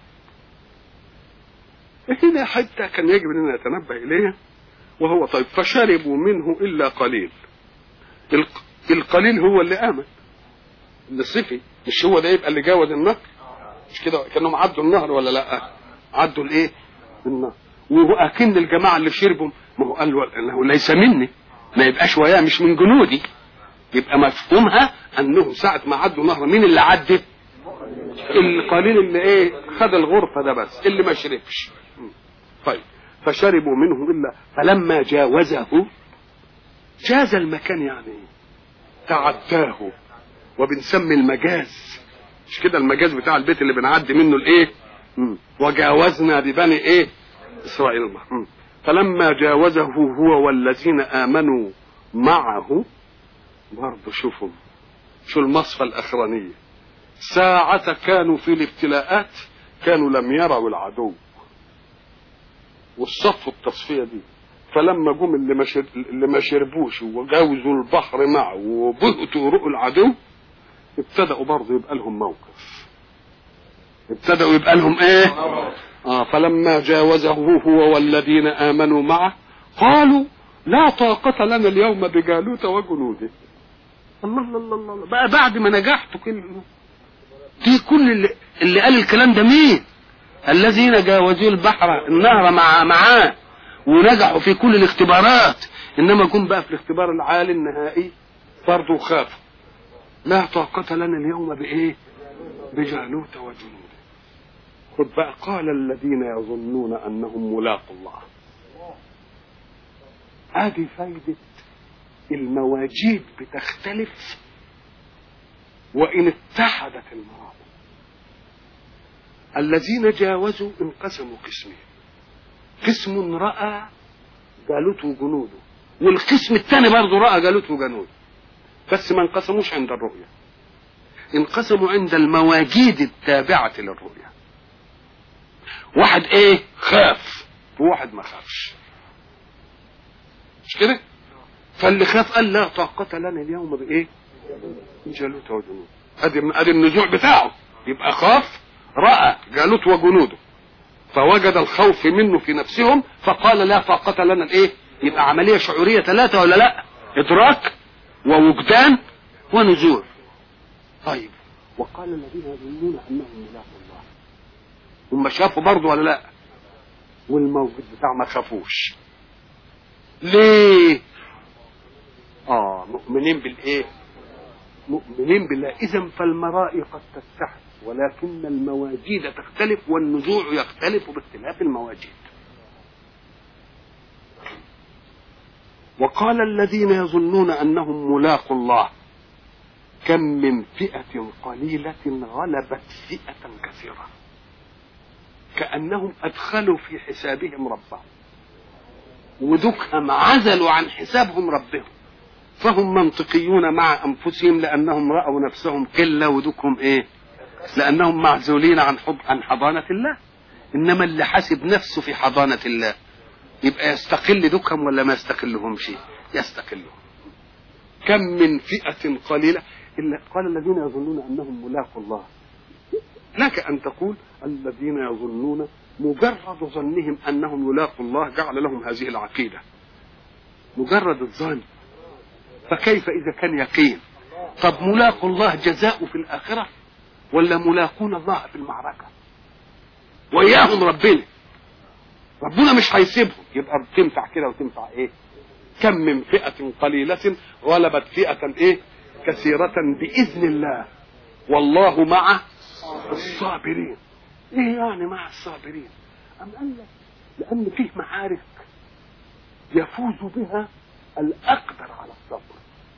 [SPEAKER 1] هنا حتى كان يجب ان نتنبه اليها وهو طيب فشربوا منه الا قليل القليل هو اللي امن اللي صفي مش هو ده يبقى اللي جاوز النهر مش كده كانهم عدوا النهر ولا لا عدوا الايه النهر واكن الجماعه اللي شربوا ما هو قال انه ليس مني ما يبقاش وياه مش من جنودي يبقى مفهومها انهم ساعه ما عدوا نهر مين اللي عدى القليل اللي ايه خد الغرفه ده بس اللي ما شربش طيب فشربوا منه الا فلما جاوزه جاز المكان يعني تعداه وبنسمي المجاز مش كده المجاز بتاع البيت اللي بنعدي منه الايه مم. وجاوزنا ببني ايه اسرائيل البحر مم. فلما جاوزه هو والذين امنوا معه برضه شوفوا شو المصفى الاخرانيه ساعة كانوا في الابتلاءات كانوا لم يروا العدو والصفوا التصفية دي فلما جم اللي ما شر... اللي ما شربوش وجاوزوا البحر معه وبهتوا رؤوا العدو ابتدأوا برضه يبقى لهم موقف ابتدأوا يبقى لهم ايه اه فلما جاوزه هو والذين آمنوا معه قالوا لا طاقة لنا اليوم بجالوت وجنوده الله الله الله الله بقى بعد ما نجحتوا كل دي كل اللي, اللي قال الكلام ده مين الذين جاوزوا البحر النهر مع معاه ونجحوا في كل الاختبارات انما جم بقى في الاختبار العالي النهائي برضه خافوا لا طاقة لنا اليوم بإيه؟ بجالوت وجنوده. خد بقى قال الذين يظنون أنهم ملاقوا الله. ادي فايدة المواجيد بتختلف وإن اتحدت المرابط. الذين جاوزوا انقسموا قسمين. قسم رأى جالوت وجنوده والقسم الثاني برضه رأى جالوت وجنوده بس ما انقسموش عند الرؤية انقسموا عند المواجيد التابعة للرؤية واحد ايه خاف وواحد ما خافش مش كده فاللي خاف قال لا طاقة لنا اليوم بايه جالوت وجنود ادي ادي النزوع بتاعه يبقى خاف رأى جالوت وجنوده فوجد الخوف منه في نفسهم فقال لا طاقة لنا الايه يبقى عملية شعورية ثلاثة ولا لا ادراك ووجدان ونزوع طيب وقال الذين يظنون انهم ملاقوا الله هم شافوا برضه ولا لا والموجود بتاع ما خافوش ليه اه مؤمنين بالايه مؤمنين بالله اذا فالمرائي قد تتحد ولكن المواجيد تختلف والنزوع يختلف باختلاف المواجيد وقال الذين يظنون انهم ملاقوا الله كم من فئة قليلة غلبت فئة كثيرة كأنهم أدخلوا في حسابهم ربهم ودكهم عزلوا عن حسابهم ربهم فهم منطقيون مع أنفسهم لأنهم رأوا نفسهم قلة ودكهم إيه لأنهم معزولين عن حب عن حضانة الله إنما اللي حاسب نفسه في حضانة الله يبقى يستقل دكهم ولا ما يستقلهمش يستقلهم كم من فئة قليلة إلا قال الذين يظنون أنهم ملاقوا الله لك أن تقول الذين يظنون مجرد ظنهم أنهم يلاقوا الله جعل لهم هذه العقيدة مجرد الظن فكيف إذا كان يقين طب ملاقوا الله جزاء في الآخرة ولا ملاقون الله في المعركة وإياهم ربنا ربنا مش هيسيبهم يبقى تنفع كده وتنفع ايه كم من فئة قليلة غلبت فئة ايه كثيرة بإذن الله والله مع الصابرين ايه يعني مع الصابرين أم قال لك لأن فيه معارك يفوز بها الأقدر على الصبر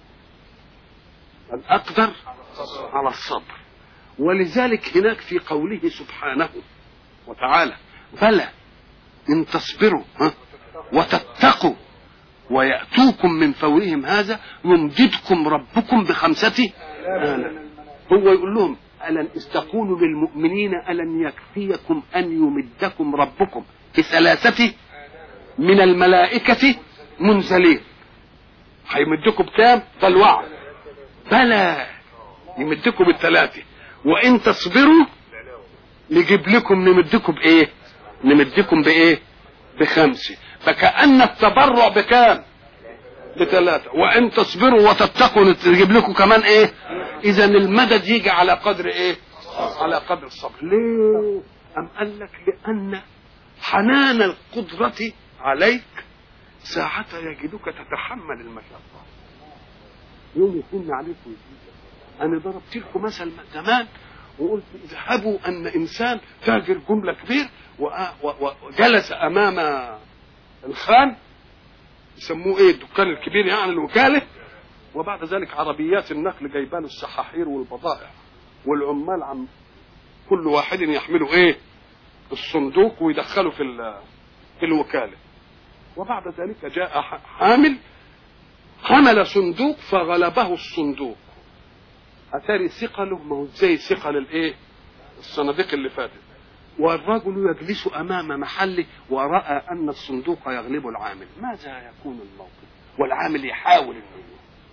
[SPEAKER 1] الأقدر على الصبر ولذلك هناك في قوله سبحانه وتعالى بلى إن تصبروا ها وتتقوا ويأتوكم من فورهم هذا يمددكم ربكم بخمسة آلاف هو يقول لهم ألن استقولوا للمؤمنين ألن يكفيكم أن يمدكم ربكم بثلاثة من الملائكة منزلين هيمدكم بكام؟ ده الوعد بلى يمدكم بالثلاثة وإن تصبروا نجيب لكم نمدكم بإيه؟ نمدكم بايه بخمسة فكأن التبرع بكام بثلاثة وان تصبروا وتتقوا نجيب لكم كمان ايه اذا المدد يجي على قدر ايه على قدر الصبر ليه ام قال لك لان حنان القدرة عليك ساعة يجدك تتحمل المشقة يوم يكون عليك انا ضربت لكم مثل زمان وقلت اذهبوا ان انسان تاجر جمله كبير وجلس امام الخان يسموه ايه الدكان الكبير يعني الوكاله وبعد ذلك عربيات النقل جايبان السحاحير والبضائع والعمال عم كل واحد يحمله ايه الصندوق ويدخله في ال- في الوكاله وبعد ذلك جاء ح- حامل حمل صندوق فغلبه الصندوق اتاري ثقله ما هو زي ثقل الايه الصناديق اللي فاتت والرجل يجلس امام محله وراى ان الصندوق يغلب العامل ماذا يكون الموقف والعامل يحاول انه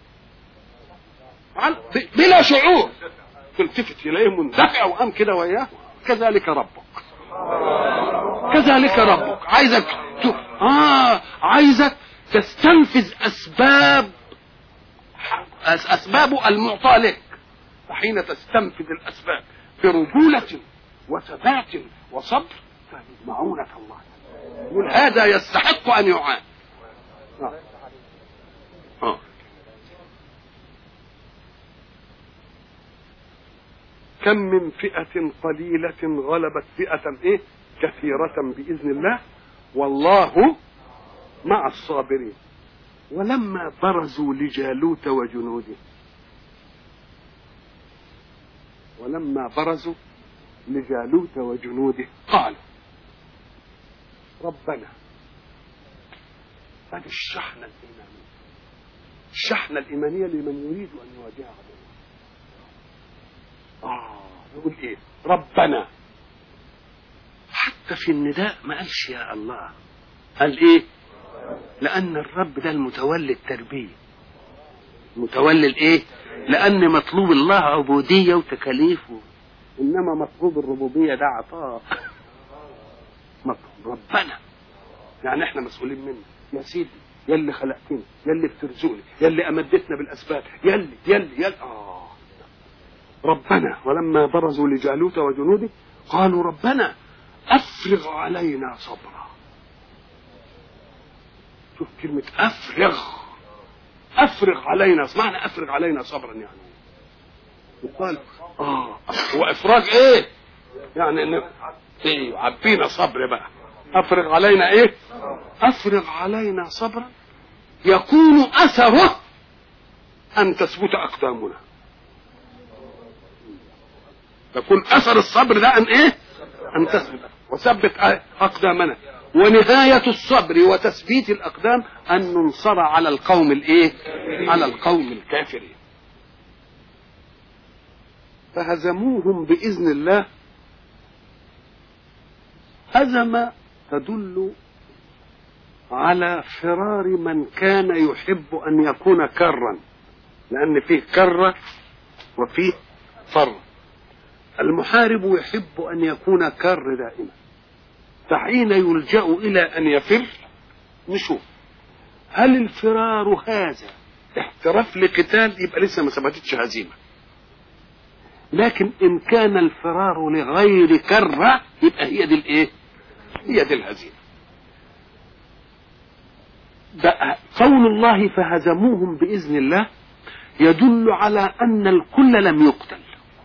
[SPEAKER 1] عن- ب- بلا شعور تلتفت اليه مندفع وقام كده وياه كذلك ربك كذلك ربك عايزك ت... اه عايزك تستنفذ اسباب أس- اسبابه المعطى لك فحين تستنفذ الاسباب برجولة وثبات وصبر فمعونة الله يقول هذا يستحق ان يعان آه. آه. كم من فئة قليلة غلبت فئة ايه كثيرة بإذن الله والله مع الصابرين ولما برزوا لجالوت وجنوده ولما برزوا لجالوت وجنوده قالوا ربنا هذه الشحنة الإيمانية الشحنة الإيمانية لمن يريد أن يواجه عدوه آه يقول إيه ربنا حتى في النداء ما قالش يا الله قال إيه لأن الرب ده المتولي التربية متولي الإيه لأن مطلوب الله عبودية وتكاليف و- إنما مطلوب الربوبية ده عطاء مطلوب ربنا يعني احنا مسؤولين منه يا سيدي يا اللي خلقتني يا اللي بترزقني يا اللي امدتنا بالاسباب يا اللي يا اللي يا اللي اه ربنا ولما برزوا لجالوت وجنوده قالوا ربنا افرغ علينا صبرا شوف كلمة افرغ افرغ علينا معنى افرغ علينا صبرا يعني يقال اه هو افراج ايه يعني ان ايه عبينا صبر بقى افرغ علينا ايه افرغ علينا صبرا يكون اثره ان تثبت اقدامنا يكون اثر الصبر ده ان ايه ان تثبت وثبت اقدامنا ونهاية الصبر وتثبيت الاقدام ان ننصر على القوم الايه على القوم الكافرين فهزموهم باذن الله هزم تدل على فرار من كان يحب ان يكون كرا لان فيه كره وفيه فر المحارب يحب ان يكون كر دائما فحين يلجا الى ان يفر نشوف هل الفرار هذا احتراف لقتال يبقى لسه ما ثبتتش هزيمه لكن ان كان الفرار لغير كره يبقى هي دي الايه هي دي الهزيمه ده قول الله فهزموهم باذن الله يدل على ان الكل لم يقتل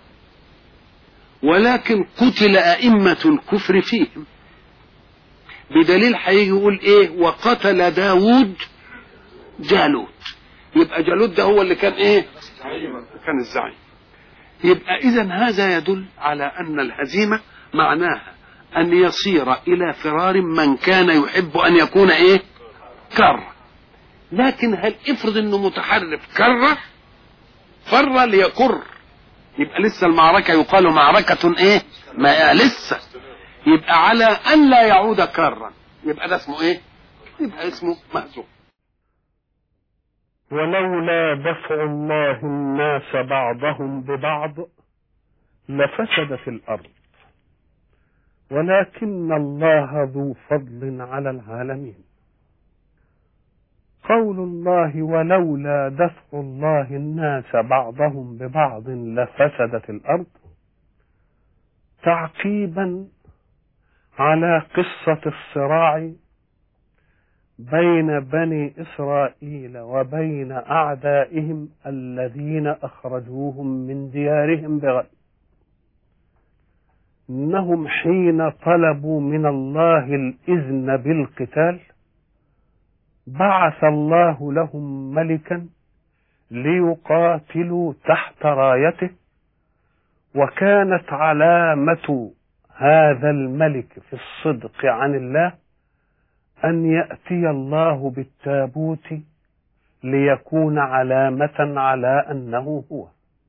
[SPEAKER 1] ولكن قتل ائمه الكفر فيهم بدليل هيجي يقول ايه وقتل داود جالوت يبقى جالوت ده هو اللي كان ايه كان الزعيم يبقى اذا هذا يدل على ان الهزيمه معناها ان يصير الى فرار من كان يحب ان يكون ايه كر لكن هل افرض انه متحرف كره فر ليكر يبقى لسه المعركه يقال معركه ايه ما لسه يبقى على ان لا يعود كرا يبقى ده اسمه ايه يبقى اسمه مهزوم
[SPEAKER 3] ولولا دفع الله الناس بعضهم ببعض لفسدت الارض ولكن الله ذو فضل على العالمين قول الله ولولا دفع الله الناس بعضهم ببعض لفسدت الارض تعقيبا على قصه الصراع بين بني اسرائيل وبين اعدائهم الذين اخرجوهم من ديارهم بغير انهم حين طلبوا من الله الاذن بالقتال بعث الله لهم ملكا ليقاتلوا تحت رايته وكانت علامة هذا الملك في الصدق عن الله أن يأتي الله بالتابوت ليكون علامة على أنه هو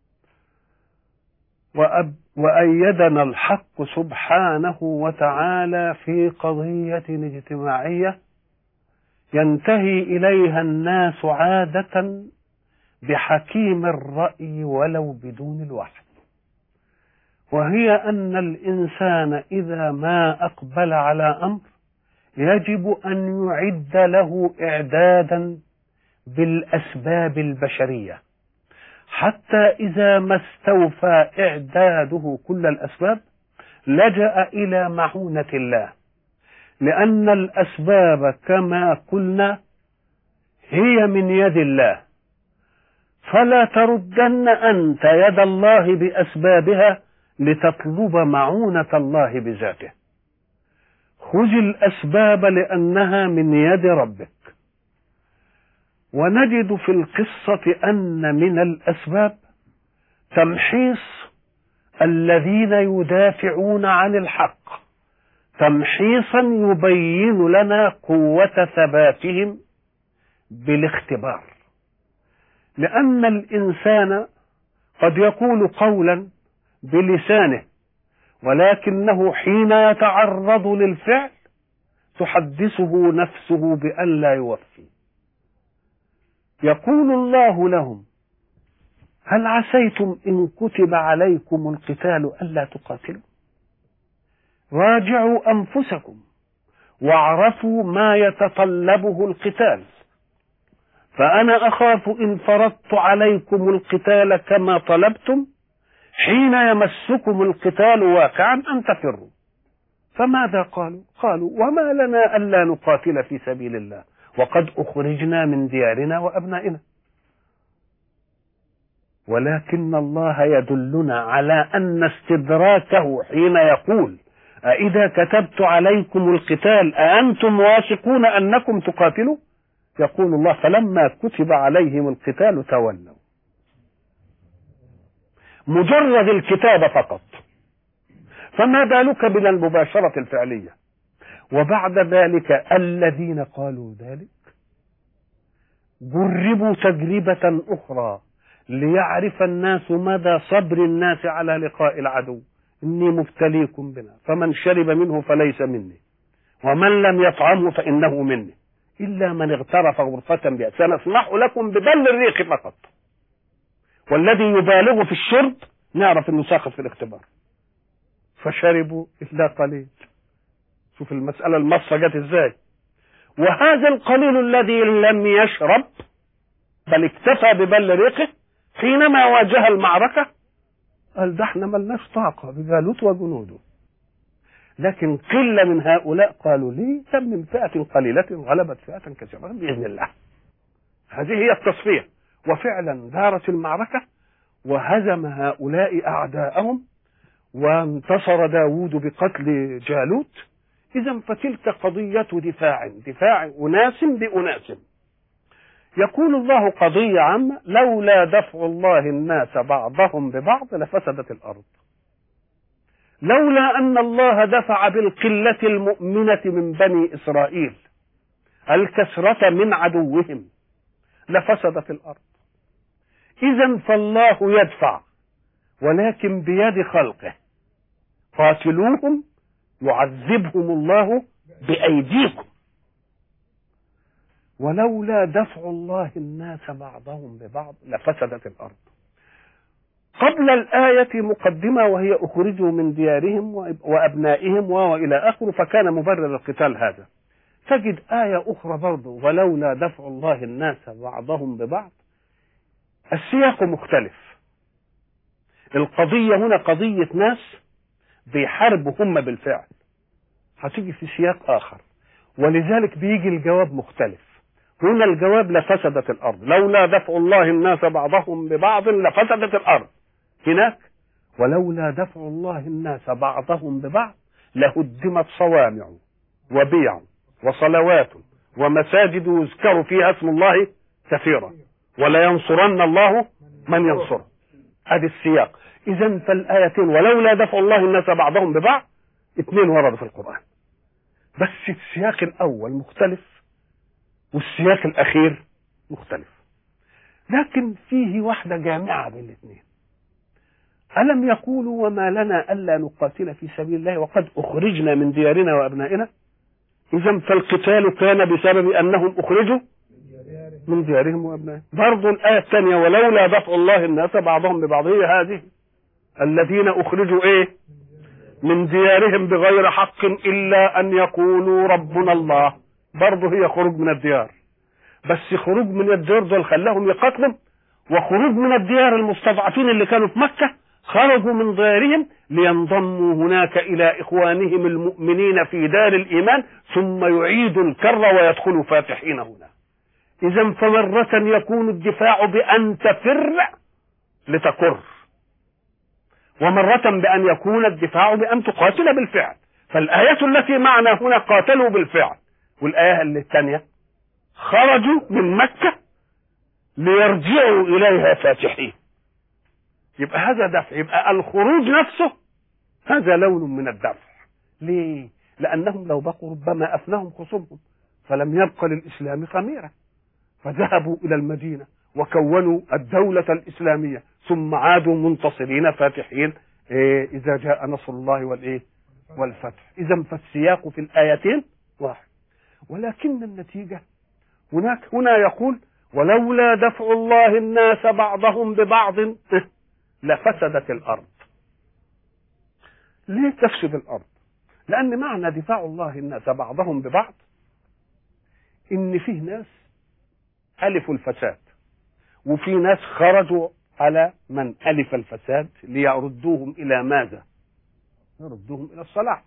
[SPEAKER 3] وأب وأيدنا الحق سبحانه وتعالى في قضية اجتماعية ينتهي إليها الناس عادة بحكيم الرأي ولو بدون الوحي وهي أن الإنسان إذا ما أقبل على أمر يجب أن يعد له إعدادا بالأسباب البشرية حتى إذا ما استوفى إعداده كل الأسباب لجأ إلى معونة الله لأن الأسباب كما قلنا هي من يد الله فلا تردن أنت يد الله بأسبابها لتطلب معونة الله بذاته خذ الأسباب لأنها من يد ربك ونجد في القصة أن من الأسباب تمحيص الذين يدافعون عن الحق تمحيصا يبين لنا قوة ثباتهم بالاختبار لأن الإنسان قد يقول قولا بلسانه ولكنه حين يتعرض للفعل تحدثه نفسه بأن لا يوفي يقول الله لهم هل عسيتم إن كتب عليكم القتال ألا تقاتلوا راجعوا أنفسكم واعرفوا ما يتطلبه القتال فأنا أخاف إن فرضت عليكم القتال كما طلبتم حين يمسكم القتال واقعا أن تفروا فماذا قالوا قالوا وما لنا ألا نقاتل في سبيل الله وقد أخرجنا من ديارنا وأبنائنا ولكن الله يدلنا على أن استدراكه حين يقول أإذا كتبت عليكم القتال أأنتم واثقون أنكم تقاتلوا يقول الله فلما كتب عليهم القتال تولوا مجرد الكتابة فقط فما بالك من المباشرة الفعلية وبعد ذلك الذين قالوا ذلك جربوا تجربة أخرى ليعرف الناس مدى صبر الناس على لقاء العدو إني مبتليكم بنا فمن شرب منه فليس مني ومن لم يطعمه فإنه مني إلا من اغترف غرفة بها سنسمح لكم ببل الريق فقط والذي يبالغ في الشرب نعرف انه ساخط في الاختبار فشربوا الا قليل شوف المسألة المصة جت ازاي وهذا القليل الذي لم يشرب بل اكتفى ببل ريقه حينما واجه المعركة قال ده احنا ملناش طاقة بجالوت وجنوده لكن قلة من هؤلاء قالوا لي كم من فئة قليلة غلبت فئة كثيرة بإذن الله هذه هي التصفية وفعلا دارت المعركة وهزم هؤلاء أعداءهم وانتصر داود بقتل جالوت إذا فتلك قضية دفاع دفاع أناس بأناس يقول الله قضية عامة لولا دفع الله الناس بعضهم ببعض لفسدت الأرض لولا أن الله دفع بالقلة المؤمنة من بني إسرائيل الكسرة من عدوهم لفسدت الأرض إذا فالله يدفع ولكن بيد خلقه قاتلوهم يعذبهم الله بأيديكم ولولا دفع الله الناس بعضهم ببعض لفسدت الأرض قبل الآية مقدمة وهي أخرجوا من ديارهم وأبنائهم وإلى آخره فكان مبرر القتال هذا تجد آية أخرى برضه ولولا دفع الله الناس بعضهم ببعض السياق مختلف القضية هنا قضية ناس بيحاربوا هم بالفعل هتيجي في سياق آخر ولذلك بيجي الجواب مختلف هنا الجواب لفسدت الأرض لولا دفع الله الناس بعضهم ببعض لفسدت الأرض هناك ولولا دفع الله الناس بعضهم ببعض لهدمت صوامع وبيع وصلوات ومساجد يذكر فيها اسم الله كثيرا ولينصرن الله من ينصره ادي السياق إذا فالآيتين ولولا دفع الله الناس بعضهم ببعض اثنين وردوا في القرآن بس السياق الأول مختلف والسياق الأخير مختلف لكن فيه واحدة جامعة بين الاثنين ألم يقولوا وما لنا ألا نقاتل في سبيل الله وقد أخرجنا من ديارنا وأبنائنا إذا فالقتال كان بسبب أنهم أخرجوا من ديارهم وأبنائهم برضو الآية الثانية ولولا دفع الله الناس بعضهم ببعض هي هذه الذين أخرجوا إيه من ديارهم بغير حق إلا أن يقولوا ربنا الله برضه هي خروج من الديار بس خروج من الديار دول خلاهم يقاتلوا وخروج من الديار المستضعفين اللي كانوا في مكة خرجوا من ديارهم لينضموا هناك إلى إخوانهم المؤمنين في دار الإيمان ثم يعيدوا الكر ويدخلوا فاتحين هنا إذا فمرة يكون الدفاع بأن تفر لتكر ومرة بأن يكون الدفاع بأن تقاتل بالفعل فالآية التي معنا هنا قاتلوا بالفعل والآية الثانية خرجوا من مكة ليرجعوا إليها فاتحين يبقى هذا دفع يبقى الخروج نفسه هذا لون من الدفع ليه لأنهم لو بقوا ربما أفناهم خصومهم فلم يبق للإسلام خميرة فذهبوا إلى المدينة وكونوا الدولة الإسلامية ثم عادوا منتصرين فاتحين إيه إذا جاء نصر الله والإيه والفتح إذا فالسياق في الآيتين واحد ولكن النتيجة هناك هنا يقول ولولا دفع الله الناس بعضهم ببعض لفسدت الأرض ليه تفسد الأرض لأن معنى دفاع الله الناس بعضهم ببعض إن فيه ناس ألفوا الفساد وفي ناس خرجوا على من ألف الفساد ليردوهم إلى ماذا يردوهم إلى الصلاح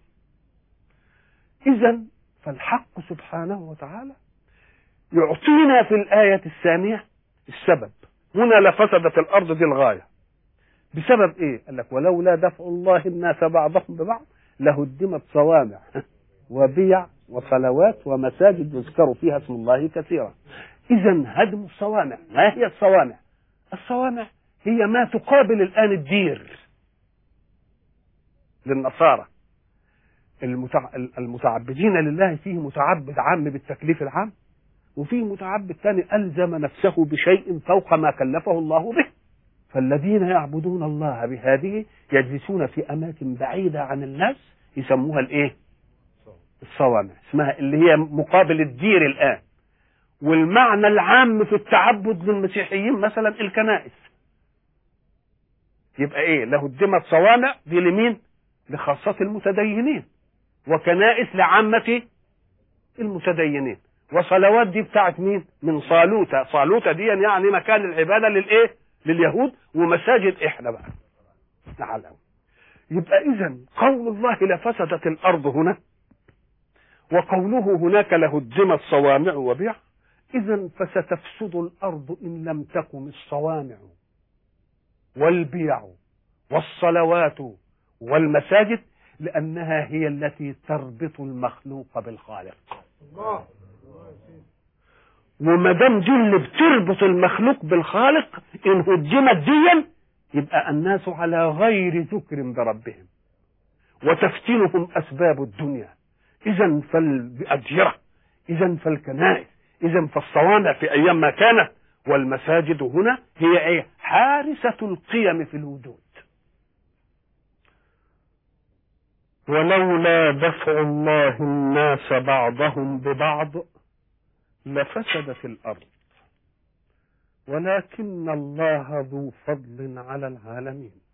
[SPEAKER 3] إذا فالحق سبحانه وتعالى يعطينا في الآية الثانية السبب هنا لفسدت الأرض دي الغاية بسبب إيه؟ قال لك ولولا دفع الله الناس بعضهم ببعض لهدمت صوامع وبيع وصلوات ومساجد يذكر فيها اسم الله كثيرا إذا هدم الصوامع ما هي الصوامع؟ الصوامع هي ما تقابل الآن الدير للنصارى المتع... المتعبدين لله فيه متعبد عام بالتكليف العام وفيه متعبد ثاني ألزم نفسه بشيء فوق ما كلفه الله به فالذين يعبدون الله بهذه يجلسون في أماكن بعيدة عن الناس يسموها الإيه؟ الصوامع اسمها اللي هي مقابل الدير الآن والمعنى العام في التعبد للمسيحيين مثلا الكنائس يبقى ايه لهدمت صوامع دي لمين لخاصة المتدينين وكنائس لعامة المتدينين وصلوات دي بتاعت مين من صالوتة صالوتة دي يعني مكان العبادة للايه لليهود ومساجد احنا بقى تعالوا يبقى اذا قول الله لفسدت الارض هنا وقوله هناك لهدمت صوامع وبيع اذا فستفسد الارض ان لم تقم الصوامع والبيع والصلوات والمساجد لأنها هي التي تربط المخلوق بالخالق وما دام دي اللي بتربط المخلوق بالخالق إن هدمت ديا يبقى الناس على غير ذكر بربهم وتفتنهم أسباب الدنيا إذا فالأديرة إذا فالكنائس إذا فالصوامع في أيام ما كانت والمساجد هنا هي ايه حارسة القيم في الوجود ولولا دفع الله الناس بعضهم ببعض لفسدت الأرض ولكن الله ذو فضل على العالمين